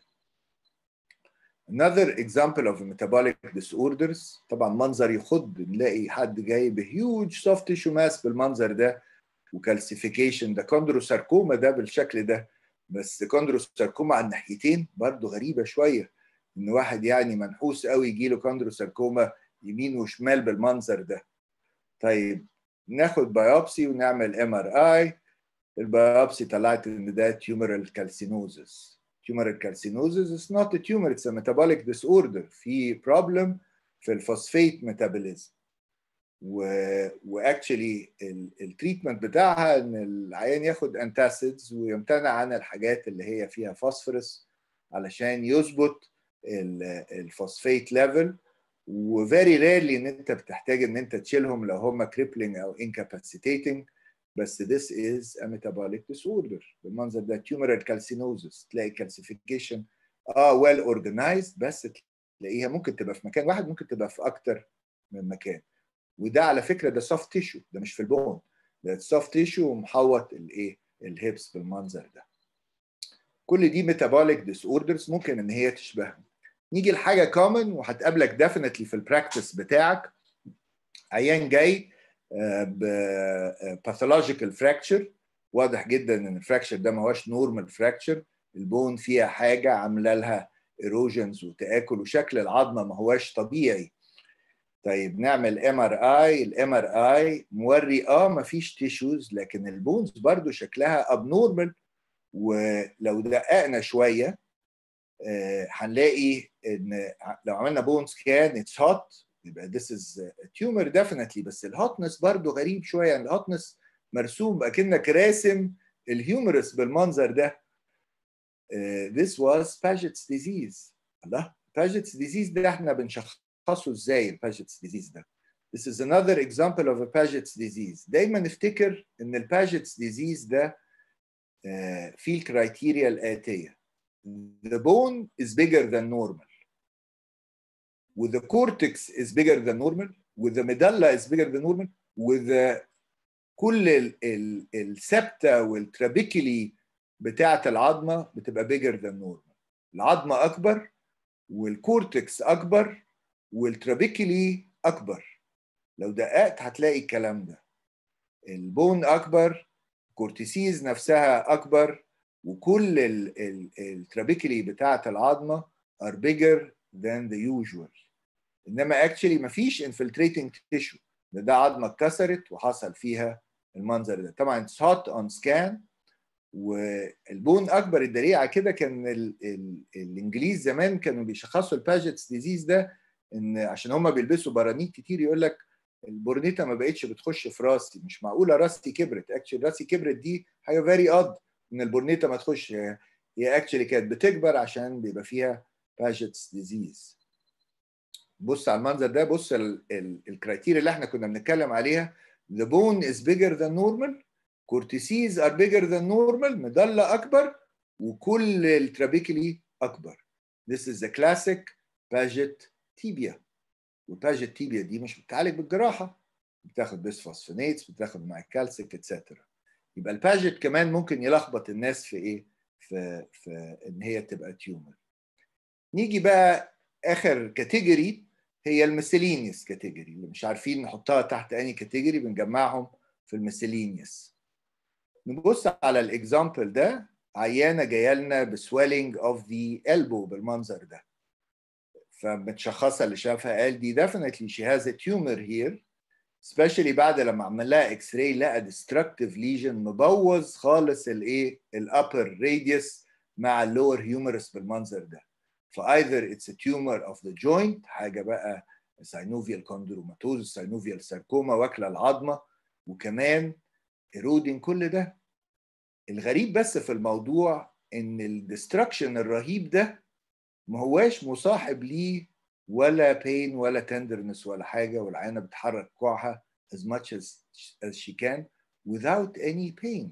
Another example of metabolic disorders طبعا منظر يخض نلاقي حد جاي بهيوج soft tissue mass بالمنظر ده وكالسيفيكيشن ده كوندروساركوما ده بالشكل ده بس كوندروساركوما على الناحيتين برضه غريبه شويه ان واحد يعني منحوس قوي يجي له كوندروساركوما يمين وشمال بالمنظر ده طيب ناخد بايوبسي ونعمل ام ار اي البايوبسي طلعت ان ده تيومرال كالسينوزس تيومرال كالسينوزس is not a tumor it's a metabolic disorder في بروبلم في الفوسفيت ميتابوليزم و واكشلي التريتمنت بتاعها ان العيان ياخد انتاسيدز ويمتنع عن الحاجات اللي هي فيها فوسفورس علشان يظبط الفوسفيت ليفل وفيري ريرلي ان انت بتحتاج ان انت تشيلهم لو هم كريبلينج او incapacitating بس this is a metabolic disorder بالمنظر ده tumoral calcinosis تلاقي calcification اه well organized بس تلاقيها ممكن تبقى في مكان واحد ممكن تبقى في اكتر من مكان وده على فكره ده soft tissue ده مش في البون ده soft tissue ومحوط الايه الهيبس بالمنظر ده كل دي metabolic disorders ممكن ان هي تشبههم نيجي لحاجه كومن وهتقابلك ديفينتلي في البراكتس بتاعك عيان جاي باثولوجيكال فراكشر واضح جدا ان الفراكشر ده ما هوش نورمال فراكشر البون فيها حاجه عامله لها ايروجنز وتاكل وشكل العظمه ما هوش طبيعي طيب نعمل ام ار اي الام ار اي موري اه ما فيش تيشوز لكن البونز برضو شكلها ابنورمال ولو دققنا شويه هنلاقي ان لو عملنا بون سكان اتس هوت يبقى this is a tumor definitely بس الهوتنس برضو غريب شويه يعني الهوتنس مرسوم اكنك راسم الهيومرس بالمنظر ده this was Paget's disease الله Paget's disease ده احنا بنشخصه ازاي الباجيتس disease ده This is another example of a Paget's disease دايما نفتكر ان الباجيتس disease ده فيه الكرايتيريا الآتية the bone is bigger than normal with the cortex is bigger than normal with the medulla is bigger than normal with the كل السبتة والترابيكلي بتاعة العظمة بتبقى bigger than normal العظمة أكبر والكورتكس أكبر والترابيكلي أكبر لو دققت هتلاقي الكلام ده البون أكبر الكورتيسيز نفسها أكبر وكل الترابيكلي بتاعة العظمة are bigger than the usual انما actually مفيش infiltrating tissue ده, ده عظمه اتكسرت وحصل فيها المنظر ده طبعا it's hot on scan والبون اكبر الدليل على كده كان ال ال الانجليز زمان كانوا بيشخصوا الباجيتس ديزيز ده ان عشان هم بيلبسوا برانيت كتير يقول لك البورنيتا ما بقتش بتخش في راسي مش معقوله راسي كبرت اكشلي راسي كبرت دي حاجه فيري اد ان البورنيتا ما تخش هي اكشلي كانت بتكبر عشان بيبقى فيها باجيتس ديزيز بص على المنظر ده بص الكرايتيريا اللي احنا كنا بنتكلم عليها the bone is bigger than normal cortices are bigger than normal مضلة أكبر وكل الترابيكلي أكبر this is the classic باجيت تيبيا والباجيت تيبيا دي مش بتتعالج بالجراحة بتاخد بيسفوسفينيتس بتاخد مع الكالسيك اتسترا يبقى الباجيت كمان ممكن يلخبط الناس في ايه في في ان هي تبقى تيومر نيجي بقى اخر كاتيجوري هي الميسيلينيوس كاتيجوري اللي مش عارفين نحطها تحت اني كاتيجوري بنجمعهم في الميسيلينيوس نبص على الاكزامبل ده عيانه جايه لنا بسويلنج اوف ذا elbow بالمنظر ده فمتشخصه اللي شافها قال دي definitely she has a tumor here especially بعد لما عمل لها اكس راي لقى destructive lesion مبوظ خالص الايه الابر radius مع اللور هيومرس بالمنظر ده فايذر اتس tumor of the joint حاجه بقى synovial chondromatosis synovial sarcoma واكله العظمه وكمان eroding كل ده الغريب بس في الموضوع ان الدستركشن الرهيب ده ما هواش مصاحب ليه ولا بين ولا تندرنس ولا حاجه والعينه بتحرك كوعها as much as, as she can without any pain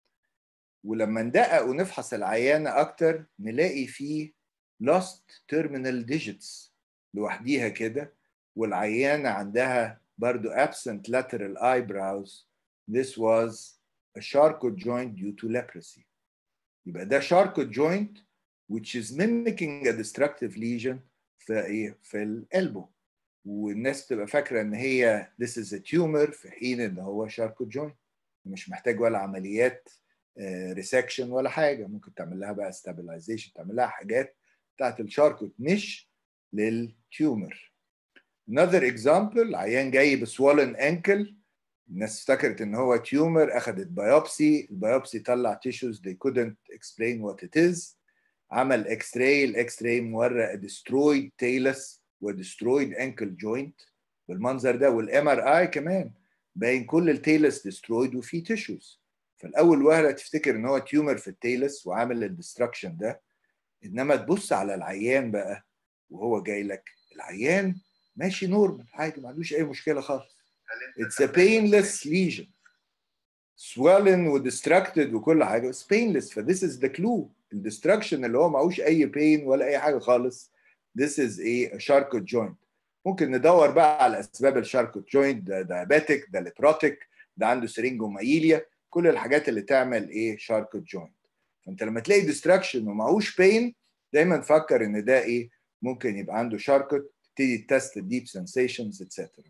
ولما ندقق ونفحص العيانه اكتر نلاقي فيه lost terminal digits لوحديها كده والعيانه عندها برضو absent lateral eyebrows this was a Charcot joint due to leprosy يبقى ده Charcot joint which is mimicking a destructive lesion في ايه في القلبه والناس تبقى فاكره ان هي this is a tumor في حين ان هو Charcot joint مش محتاج ولا عمليات ريسكشن ولا حاجه ممكن تعمل لها بقى stabilization تعمل لها حاجات بتاعت الشاركوت مش للتيومر another example عيان جاي بسوالن انكل الناس افتكرت ان هو تيومر اخذت بايوبسي البايوبسي طلع تيشوز they couldn't explain what it is عمل اكس راي الاكس راي مورق destroyed talus و destroyed ankle joint بالمنظر ده والام ار اي كمان باين كل التيلس destroyed وفي تيشوز فالاول وهله تفتكر ان هو تيومر في التيلس وعامل الدستركشن ده انما تبص على العيان بقى وهو جاي لك العيان ماشي نورمال عادي ما عندوش اي مشكله خالص It's a painless lesion swollen وديستراكتد وكل حاجه بس painless ف this is the clue الديستراكشن اللي هو معهوش اي pain ولا اي حاجه خالص this is a, a Charcot joint ممكن ندور بقى على اسباب الشاركوت جوينت ده دايابيتك ده ليبروتيك ده عنده سرينجومايليا كل الحاجات اللي تعمل ايه شاركوت جوينت فانت لما تلاقي ديستراكشن ومعهوش بين دايما فكر ان ده ايه ممكن يبقى عنده شاركوت تبتدي تست الديب سنسيشنز اتسترا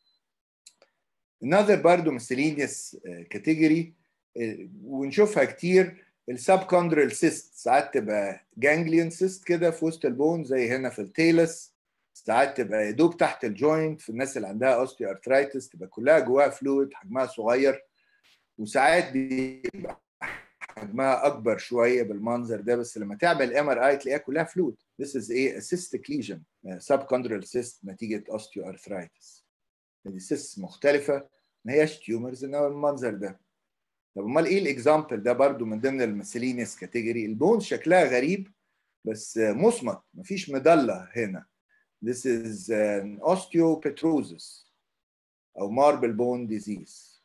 another برضه miscellaneous كاتيجوري ونشوفها كتير السب كوندرال سيست ساعات تبقى جانجليون سيست كده في وسط البون زي هنا في التيلس ساعات تبقى يا دوب تحت الجوينت في الناس اللي عندها اوستيو ارثرايتس تبقى كلها جواها فلويد حجمها صغير وساعات بيبقى حجمها اكبر شويه بالمنظر ده بس لما تعمل ام ار اي تلاقيها كلها فلويد This is a cystic lesion subchondral cyst نتيجه اوستيو ارثرايتس دي سيست مختلفه ما هياش تيومرز انما المنظر ده طب امال ايه الاكزامبل ده برضو من ضمن المسلينيس كاتيجوري البون شكلها غريب بس مصمت مفيش مضله هنا This is an osteopetrosis أو marble bone disease.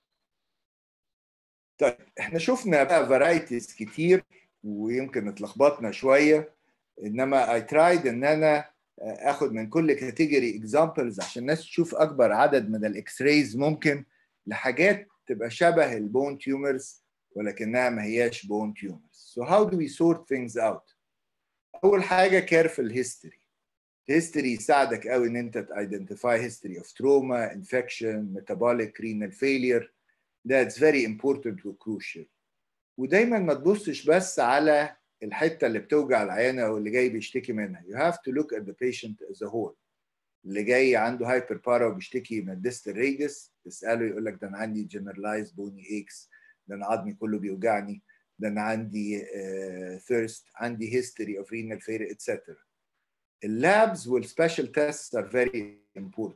طيب احنا شفنا بقى varieties كتير ويمكن اتلخبطنا شوية انما I tried ان انا اخد من كل كاتيجوري examples عشان الناس تشوف اكبر عدد من الاكس رايز ممكن لحاجات تبقى شبه البون تيومرز ولكنها ما هياش بون تيومرز. So how do we sort things out؟ أول حاجة careful history. history يساعدك قوي ان انت identify history of trauma, infection, metabolic, renal failure. That's very important و crucial. ودايما ما تبصش بس على الحته اللي بتوجع العيانه او اللي جاي بيشتكي منها. You have to look at the patient as a whole. اللي جاي عنده هايبر بارا وبيشتكي من الديستال ريدس تساله يقول لك ده انا عندي جنرالايز بوني ايكس ده انا عظمي كله بيوجعني ده انا عندي ثيرست uh, عندي هيستوري اوف رينال فيلير اتسترا اللابز والسبيشال تيست ار فيري امبورتنت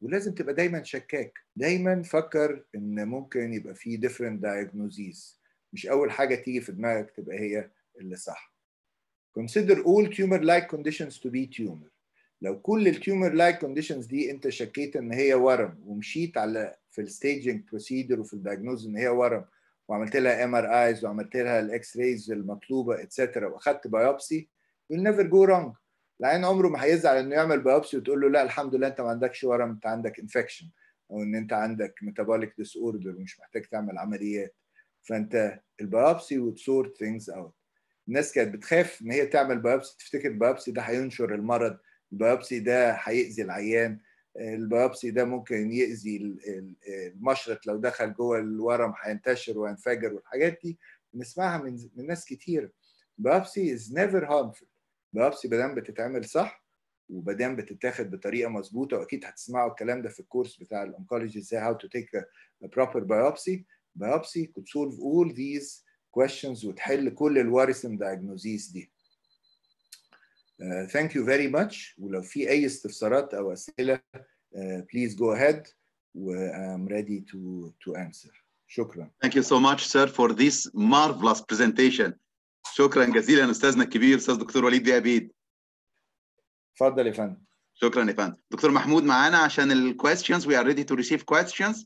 ولازم تبقى دايما شكاك دايما فكر ان ممكن يبقى في different diagnoses مش اول حاجه تيجي في دماغك تبقى هي اللي صح consider all tumor like conditions to be tumor لو كل التيومر لايك كونديشنز دي انت شكيت ان هي ورم ومشيت على في الستيجنج بروسيدر وفي الدايجنوز ان هي ورم وعملت لها ام ار ايز وعملت لها الاكس رايز المطلوبه اتسترا واخدت بايوبسي you'll never go wrong العين عمره ما هيزعل انه يعمل بايوبسي وتقول له لا الحمد لله انت ما عندكش ورم انت عندك انفكشن او ان انت عندك ميتابوليك ديس اوردر ومش محتاج تعمل عمليات فانت البايوبسي وتسورت ثينجز اوت الناس كانت بتخاف ان هي تعمل بايوبسي تفتكر البايوبسي ده هينشر المرض البيوبسي ده هيأذي العيان البيوبسي ده ممكن يأذي المشرط لو دخل جوه الورم هينتشر وينفجر والحاجات دي بنسمعها من من ناس كتير بيوبسي از نيفر هارمفul بيوبسي ما بتتعمل صح وبدام بتتاخد بطريقه مظبوطه واكيد هتسمعوا الكلام ده في الكورس بتاع الانكولوجي ازاي هاو تو تيك a proper biopsy biopsy could solve all these questions وتحل كل الورثم diagnoses دي Uh, thank you very much ولو في اي استفسارات او اسئله uh, please go ahead I'm ready to to answer شكرا Thank you so much sir for this marvelous presentation شكرا جزيلا استاذنا الكبير استاذ دكتور وليد بيه عبيد اتفضل يا فندم شكرا يا فندم دكتور محمود معانا عشان ال questions we are ready to receive questions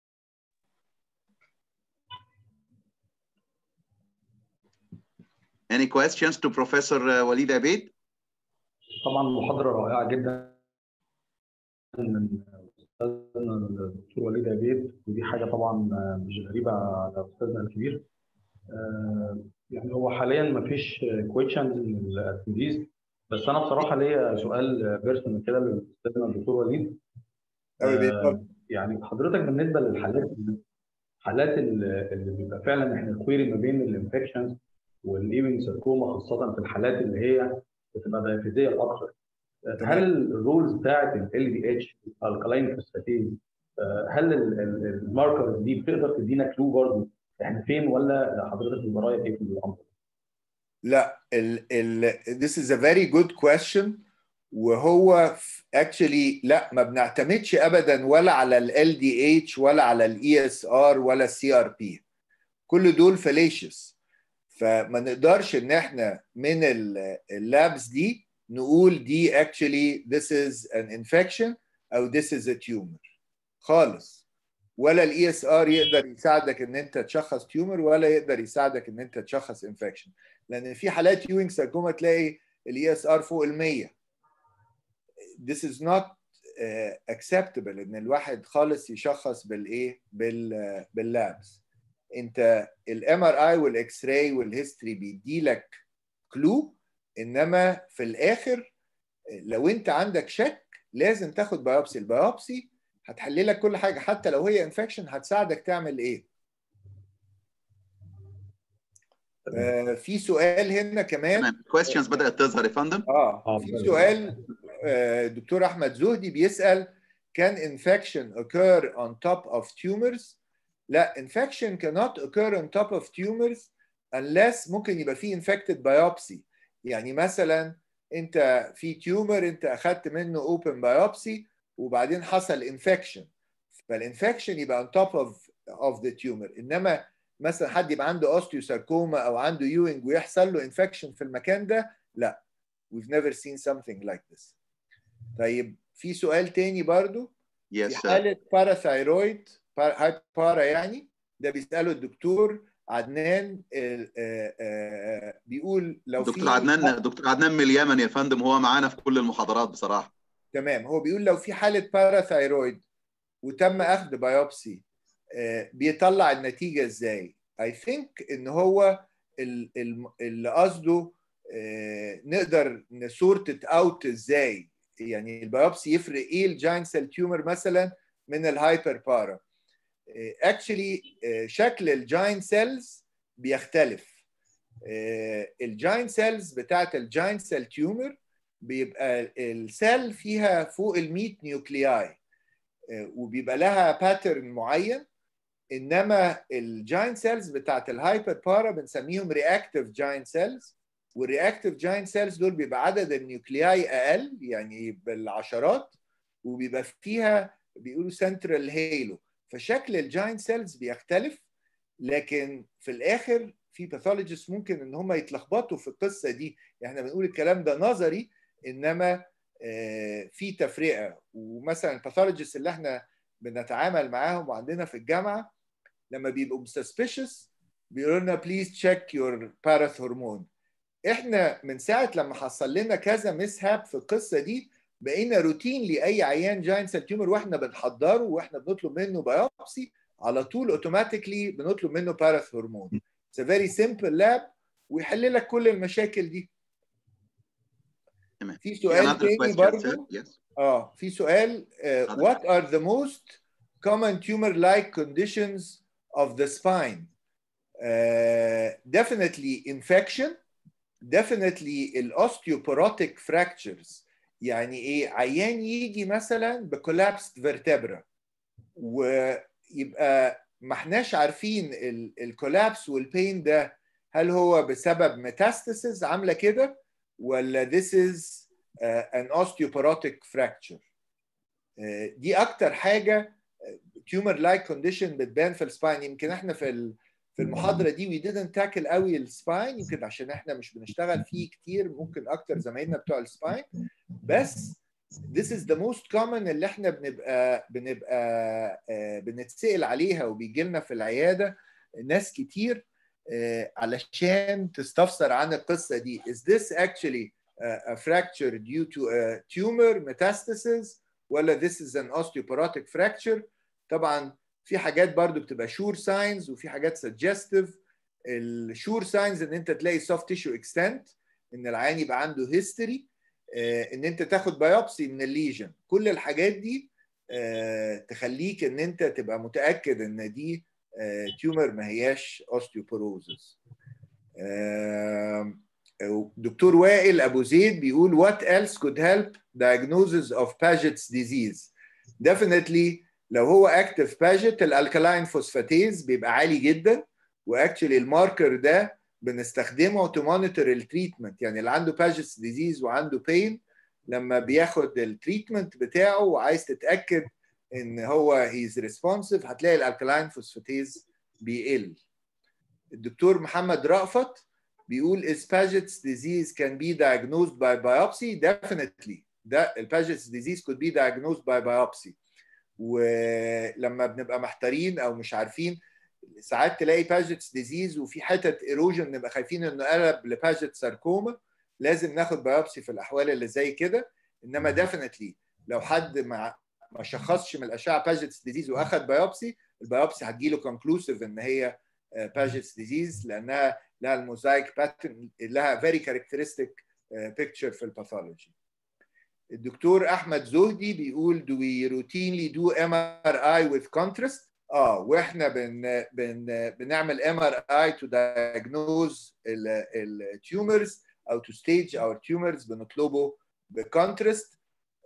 Any questions to Professor وليد عبيد؟ طبعا محاضره رائعه جدا من استاذنا الدكتور وليد عبيد ودي حاجه طبعا مش غريبه على استاذنا الكبير يعني هو حاليا ما فيش كويشنز للاتنديز بس انا بصراحه ليا سؤال بيرسونال كده لاستاذنا الدكتور وليد يعني حضرتك بالنسبه للحالات حالات اللي بيبقى فعلا احنا الكويري ما بين الانفكشنز والايفنج ساركوما خاصه في الحالات اللي هي بتبقى دايفيزيه اكتر هل الرولز بتاعت ال دي اتش الكلاين فوسفاتيز هل الماركرز دي بتقدر تدينا كلو برضه احنا فين ولا حضرتك المرايه ايه في الامر؟ لا ال ال this is a very good question وهو actually لا ما بنعتمدش ابدا ولا على ال دي اتش ولا على الاي اس ار ولا السي ار بي كل دول فاليشس فما نقدرش ان احنا من اللابس دي نقول دي actually this is an infection او this is a tumor خالص ولا الاي اس ار يقدر يساعدك ان انت تشخص تيومر ولا يقدر يساعدك ان انت تشخص انفكشن لان في حالات يوينج ساركوما تلاقي الاي اس ار فوق ال 100 this is not uh, acceptable ان الواحد خالص يشخص بالايه بال باللابس انت الام ار اي والاكس راي والهيستوري بيدي لك كلو انما في الاخر لو انت عندك شك لازم تاخد بايوبسي البايوبسي هتحلل لك كل حاجه حتى لو هي انفكشن هتساعدك تعمل ايه آه في سؤال هنا كمان questions بدات تظهر يا فندم اه في سؤال آه دكتور احمد زهدي بيسال can infection occur on top of tumors لا infection cannot occur on top of tumors unless ممكن يبقى فيه infected biopsy يعني مثلا انت في تيومر انت اخدت منه open biopsy وبعدين حصل انفكشن فالانفكشن يبقى on top of of the tumor انما مثلا حد يبقى عنده اوستيوساركوما او عنده يوينج ويحصل له انفكشن في المكان ده لا we've never seen something like this طيب في سؤال تاني برضو yes, في حالة باراثايرويد هايبارا يعني ده بيسأله الدكتور عدنان بيقول لو دكتور في عدنان دكتور عدنان من اليمن يا فندم هو معانا في كل المحاضرات بصراحه تمام هو بيقول لو في حاله باراثايرويد وتم اخذ بايوبسي بيطلع النتيجه ازاي اي ثينك ان هو اللي قصده نقدر نسورت اوت ازاي يعني البايوبسي يفرق ايه الجاين سيل تيومر مثلا من الهايبر بارا اكشلي شكل الجاين سيلز بيختلف الجاين سيلز بتاعت الجاين سيل تيومر بيبقى السيل فيها فوق ال 100 نيوكلياي وبيبقى لها باترن معين انما الجاين سيلز بتاعت الهايبر بارا بنسميهم رياكتيف جاين سيلز والرياكتيف جاين سيلز دول بيبقى عدد النيوكلياي اقل يعني بالعشرات وبيبقى فيها بيقولوا سنترال هيلو فشكل الجاينت سيلز بيختلف لكن في الاخر في باثولوجيست ممكن ان هم يتلخبطوا في القصه دي يعني احنا بنقول الكلام ده نظري انما في تفرقه ومثلا الباثولوجيست اللي احنا بنتعامل معاهم وعندنا في الجامعه لما بيبقوا suspicious بيقولوا لنا بليز تشيك يور باراث هرمون احنا من ساعه لما حصل لنا كذا مس هاب في القصه دي بقينا روتين لاي عيان جاين سيل تيومر واحنا بنحضره واحنا بنطلب منه بايوبسي على طول اوتوماتيكلي بنطلب منه باراث هرمون اتس فيري سمبل لاب ويحل لك كل المشاكل دي تمام في سؤال تاني برضه اه في سؤال uh, what are the most common tumor like conditions of the spine uh, definitely infection definitely الاوستيوبorotic fractures يعني ايه عيان يجي مثلا بكولابسد فيرتبرا ويبقى ما احناش عارفين الكولابس والبين ده هل هو بسبب ميتاستاسيس عامله كده ولا this is uh, an osteoporotic fracture uh, دي اكتر حاجه تيومر لايك كونديشن بتبان في السباين يمكن احنا في في المحاضره دي وي didn't تاكل قوي السباين يمكن عشان احنا مش بنشتغل فيه كتير ممكن اكتر زمايلنا بتوع السباين بس this is the most common اللي احنا بنبقى بنبقى uh, بنتسال عليها وبيجي لنا في العياده ناس كتير uh, علشان تستفسر عن القصه دي is this actually uh, a fracture due to a tumor metastasis ولا this is an osteoporotic fracture طبعا في حاجات برضو بتبقى شور ساينز وفي حاجات سجستيف الشور ساينز ان انت تلاقي سوفت تيشو اكستنت ان العيان يبقى عنده هيستوري ان انت تاخد بايوبسي من الليجن كل الحاجات دي تخليك ان انت تبقى متاكد ان دي تيومر ما هياش اوستيوبوروزس دكتور وائل ابو زيد بيقول what else could help diagnosis of Paget's disease definitely لو هو اكتف باجيت الالكالاين فوسفاتيز بيبقى عالي جدا واكشلي الماركر ده بنستخدمه تو مونيتور التريتمنت يعني اللي عنده باجيتس ديزيز وعنده بين لما بياخد التريتمنت بتاعه وعايز تتاكد ان هو هيز ريسبونسيف هتلاقي الالكالاين فوسفاتيز بيقل الدكتور محمد رأفت بيقول is Paget's disease can be diagnosed by biopsy definitely ده الباجيتس disease could be diagnosed by biopsy ولما بنبقى محتارين او مش عارفين ساعات تلاقي باجيتس ديزيز وفي حتت ايروجن نبقى خايفين انه قلب لباجيت ساركوما لازم ناخد بايوبسي في الاحوال اللي زي كده انما ديفنتلي لو حد ما ما شخصش من الاشعه باجيتس ديزيز واخد بايوبسي البايوبسي هتجيله كونكلوسيف ان هي باجيتس ديزيز لانها لها الموزايك باترن لها فيري كاركترستيك بيكتشر في الباثولوجي الدكتور احمد زهدي بيقول do we routinely do MRI with contrast اه واحنا بن بن بنعمل MRI to diagnose التيومرز او to stage our tumors بنطلبه بكونتراست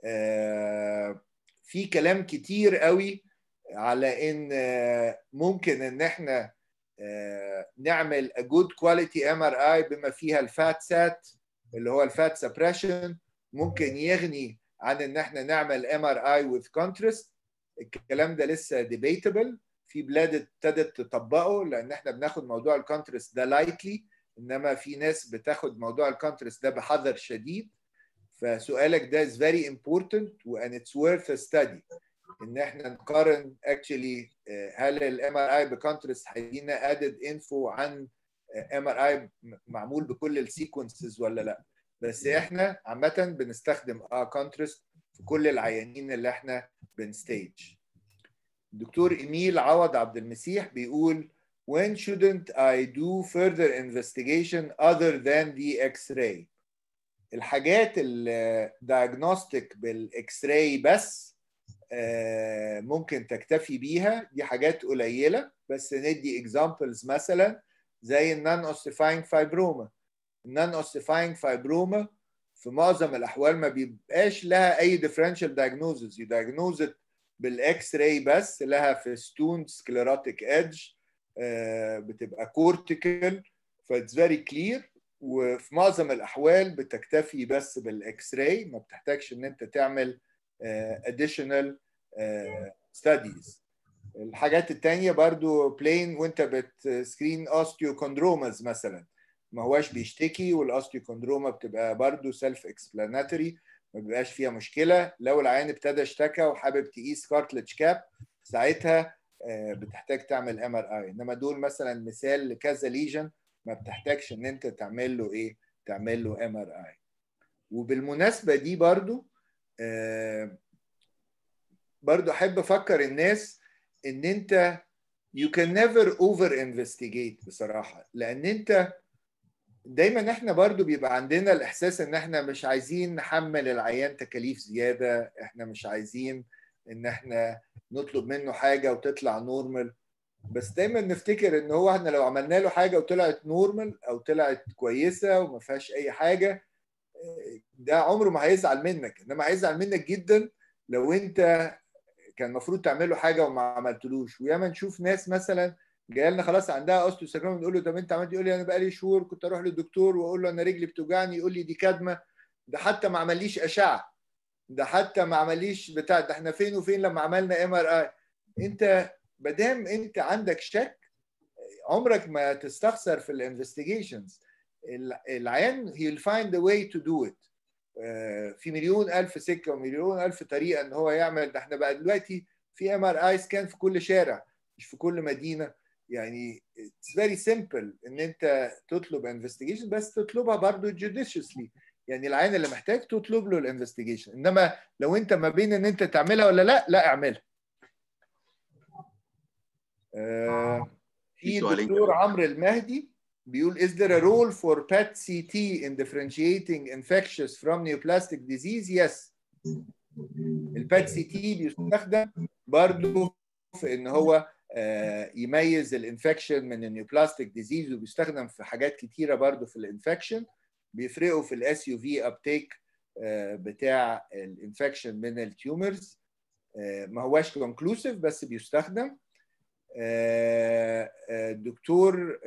آه في كلام كتير قوي على ان آه ممكن ان احنا آه نعمل a good quality MRI بما فيها الفات سات اللي هو الفات سبريشن ممكن يغني عن ان احنا نعمل ام ار اي وذ كونتراست الكلام ده لسه ديبيتبل في بلاد ابتدت تطبقه لان احنا بناخد موضوع الكونتراست ده لايتلي انما في ناس بتاخد موضوع الكونتراست ده بحذر شديد فسؤالك ده is very important and it's worth a study ان احنا نقارن actually هل الام ار اي بكونتراست هيدينا ادد انفو عن ام ار اي معمول بكل السيكونسز ولا لا بس احنا عامة بنستخدم اه كونترست في كل العيانين اللي احنا بنستيج دكتور ايميل عوض عبد المسيح بيقول when shouldn't I do further investigation other than the x-ray الحاجات الدايجنوستيك بالاكس راي بس آه ممكن تكتفي بيها دي حاجات قليلة بس ندي examples مثلا زي النون اوستيفاينج فايبروما النون اوستيفاينج فايبروما في معظم الاحوال ما بيبقاش لها اي ديفرنشال دايجنوزز يدايجنوزت بالاكس راي بس لها فيستون سكليروتيك ايدج بتبقى كورتيكال فاتس فيري كلير وفي معظم الاحوال بتكتفي بس بالاكس راي ما بتحتاجش ان انت تعمل اديشنال ستاديز الحاجات التانية برضو بلين وانت بتسكرين اوستيوكوندروماز مثلا ما هواش بيشتكي والاوستيوكوندروما بتبقى برضو سيلف اكسبلاناتوري ما بيبقاش فيها مشكله لو العيان ابتدى اشتكى وحابب تقيس كارتلج كاب ساعتها بتحتاج تعمل ام ار اي انما دول مثلا مثال لكذا ليجن ما بتحتاجش ان انت تعمل له ايه تعمل له ام ار اي وبالمناسبه دي برضو برضو احب افكر الناس ان انت you can never over investigate بصراحه لان انت دايما احنا برضو بيبقى عندنا الاحساس ان احنا مش عايزين نحمل العيان تكاليف زياده احنا مش عايزين ان احنا نطلب منه حاجه وتطلع نورمال بس دايما نفتكر ان هو احنا لو عملنا له حاجه وطلعت نورمال او طلعت كويسه وما فيهاش اي حاجه ده عمره ما هيزعل منك انما هيزعل منك جدا لو انت كان المفروض تعمل له حاجه وما عملتلوش وياما نشوف ناس مثلا جايه لنا خلاص عندها اوستيوساركوما نقول له طب انت عملت يقول لي انا بقالي شهور كنت اروح للدكتور واقول له انا رجلي بتوجعني يقول لي دي كدمه ده حتى ما عمليش اشعه ده حتى ما عمليش بتاع ده احنا فين وفين لما عملنا ام ار اي انت مادام انت عندك شك عمرك ما تستخسر في الانفستيجيشنز العيان he'll find a way to do it في مليون الف سكه ومليون الف طريقه ان هو يعمل ده احنا بقى دلوقتي في ام ار اي سكان في كل شارع مش في كل مدينه يعني it's very simple ان انت تطلب انفستيجيشن بس تطلبها برضه judiciously يعني العين اللي محتاج تطلب له الانفستيجيشن انما لو انت ما بين ان انت تعملها ولا لا لا اعملها آه في الدكتور عمرو المهدي بيقول is there a role for PET CT in differentiating infectious from neoplastic disease yes البات سي تي بيستخدم برضه في ان هو يميز الانفكشن من النيوبلاستيك ديزيز وبيستخدم في حاجات كتيره برضه في الانفكشن بيفرقوا في الاس يو في ابتيك بتاع الانفكشن من التيومرز ما هواش كونكلوسيف بس بيستخدم الدكتور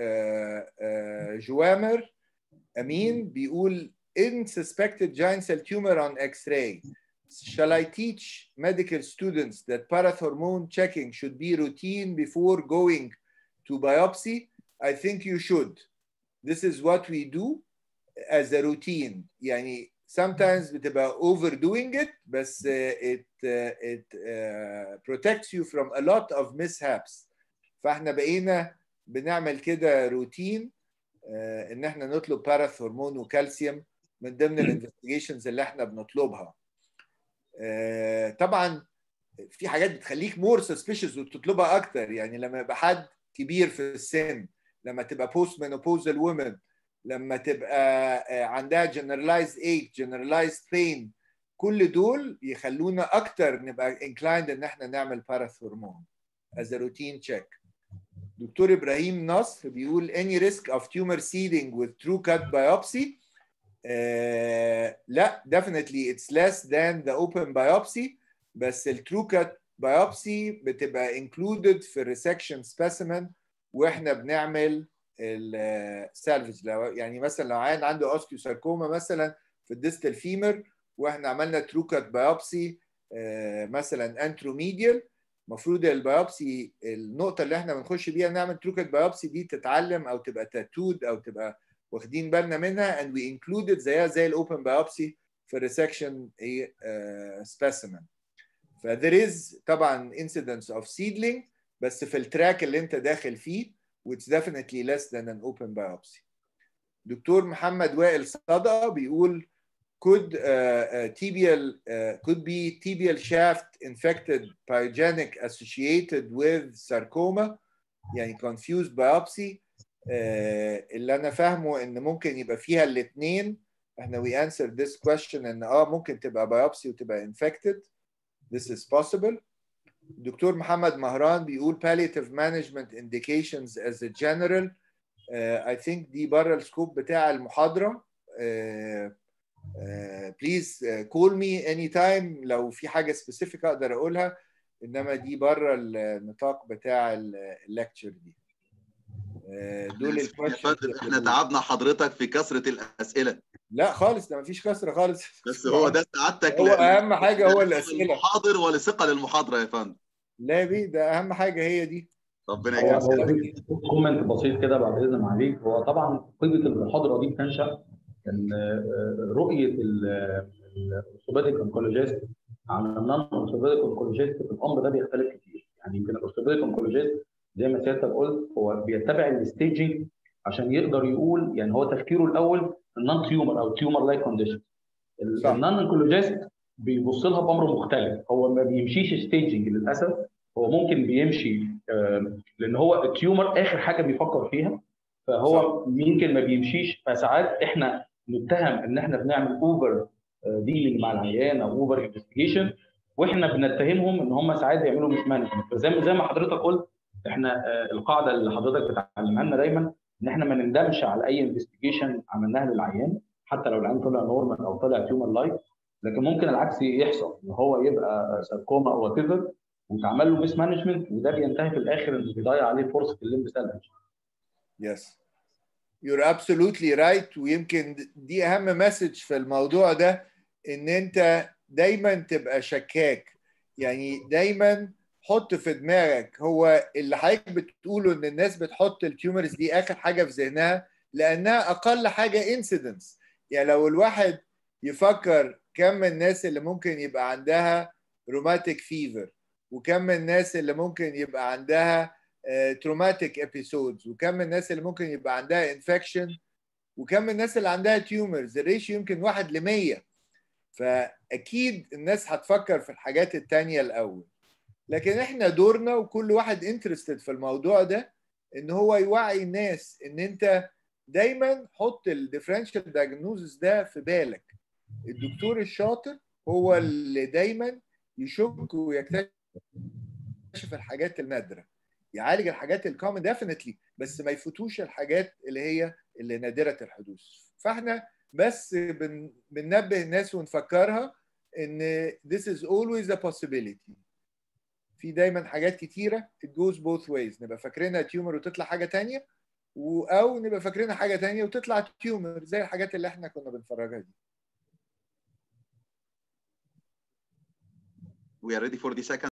جوامر امين بيقول in suspected giant cell tumor on x-ray shall I teach medical students that parathormone checking should be routine before going to biopsy? I think you should. This is what we do as a routine. يعني sometimes بتبقى overdoing it بس it, it uh, protects you from a lot of mishaps. فاحنا بقينا بنعمل كده روتين ان احنا نطلب باراثورمون وكالسيوم من ضمن الانفستيجيشنز اللي احنا بنطلبها. طبعا في حاجات بتخليك مور سسبيشس وتطلبها اكتر يعني لما يبقى حد كبير في السن لما تبقى بوست مينوبوزال وومن لما تبقى عندها جنرالايزد ايج جنرالايزد بين كل دول يخلونا اكتر نبقى انكلايند ان احنا نعمل باراثورمون as a routine check دكتور ابراهيم نصر بيقول any risk of tumor seeding with true cut biopsy Uh, لا definitely it's less than the open biopsy بس الترو كات biopsy بتبقى included في الريسكشن specimen واحنا بنعمل السالفج لو يعني مثلا لو عيان عنده اوستيوساركوما مثلا في الديستال فيمر واحنا عملنا ترو كات بايوبسي مثلا انتروميديال المفروض البيوبسي النقطه اللي احنا بنخش بيها نعمل ترو كات بايوبسي دي تتعلم او تبقى تاتود او تبقى واخدين بالنا منها and we included زيها زي الاوبن بايوبسي في الريسكشن ايه سبيسيمن ف there is طبعا incidence of seedling بس في التراك اللي انت داخل فيه which definitely less than an open biopsy دكتور محمد وائل صدقه بيقول could uh, uh, tibial uh, could be tibial shaft infected pyogenic associated with sarcoma يعني confused biopsy اللي انا فاهمه ان ممكن يبقى فيها الاثنين احنا we answered this question ان اه ممكن تبقى biopsy وتبقى infected this is possible دكتور محمد مهران بيقول palliative management indications as a general uh, I think دي بره السكوب بتاع المحاضرة uh, uh, please call me anytime لو في حاجة specific اقدر اقولها انما دي بره النطاق بتاع الليكتشر دي دول احنا تعبنا حضرتك في كثره الاسئله لا خالص ده مفيش كسر خالص بس هو ده سعادتك هو ل- اهم حاجه هو الاسئله للمحاضر ولثقه للمحاضره يا فندم لا بيه ده اهم حاجه هي دي ربنا هو يجزاك هو في كومنت بسيط كده بعد اذن معاليك هو طبعا قيمه المحاضره دي بتنشا ان آه، رؤيه الاورثوبيديك انكولوجيست على النون اورثوبيديك انكولوجيست في الامر ده بيختلف كتير يعني يمكن الاورثوبيديك انكولوجيست زي ما سيادتك قلت هو بيتبع الستيجنج عشان يقدر يقول يعني هو تفكيره الاول النون تيومر او تيومر لايك كونديشن صح. النون انكولوجيست بيبص لها بامر مختلف هو ما بيمشيش ستيجنج للاسف هو ممكن بيمشي آه، لان هو التيومر اخر حاجه بيفكر فيها فهو يمكن ما بيمشيش فساعات احنا نتهم ان احنا بنعمل اوفر ديلينج مع العيان او اوفر انفستيجيشن واحنا بنتهمهم ان هم ساعات بيعملوا مش مانجمنت فزي ما زي ما حضرتك قلت احنا آه، القاعده اللي حضرتك بتعلمها لنا دايما ان احنا ما نندمش على اي انفستيجيشن عملناها للعيان حتى لو العيان طلع نورمال او طلع تيومر لايك لكن ممكن العكس يحصل ان هو يبقى ساركوما او وات ايفر وتعمل له ميس مانجمنت وده بينتهي في الاخر انه بيضيع عليه فرصه الليمب سالفج يس you're absolutely right ويمكن دي اهم مسج في الموضوع ده ان انت دايما تبقى شكاك يعني دايما حط في دماغك هو اللي حضرتك بتقوله ان الناس بتحط التيومرز دي اخر حاجه في ذهنها لانها اقل حاجه انسيدنس يعني لو الواحد يفكر كم من الناس اللي ممكن يبقى عندها روماتيك فيفر وكم من الناس اللي ممكن يبقى عندها تروماتيك ابيسودز وكم من الناس اللي ممكن يبقى عندها انفكشن وكم من الناس اللي عندها تيومرز الريشيو يمكن واحد ل 100 فاكيد الناس هتفكر في الحاجات التانية الاول لكن احنا دورنا وكل واحد انترستد في الموضوع ده ان هو يوعي الناس ان انت دايما حط الديفرنشال دايجنوزس ده في بالك الدكتور الشاطر هو اللي دايما يشك ويكتشف الحاجات النادره يعالج الحاجات الكومن ديفينتلي بس ما يفوتوش الحاجات اللي هي اللي نادره الحدوث فاحنا بس بن بننبه الناس ونفكرها ان this is always a possibility في دايما حاجات كتيره it goes both ways نبقى فاكرينها تيومر وتطلع حاجه تانية و- او نبقى فاكرينها حاجه تانية وتطلع تيومر زي الحاجات اللي احنا كنا بنفرجها دي We are ready for the second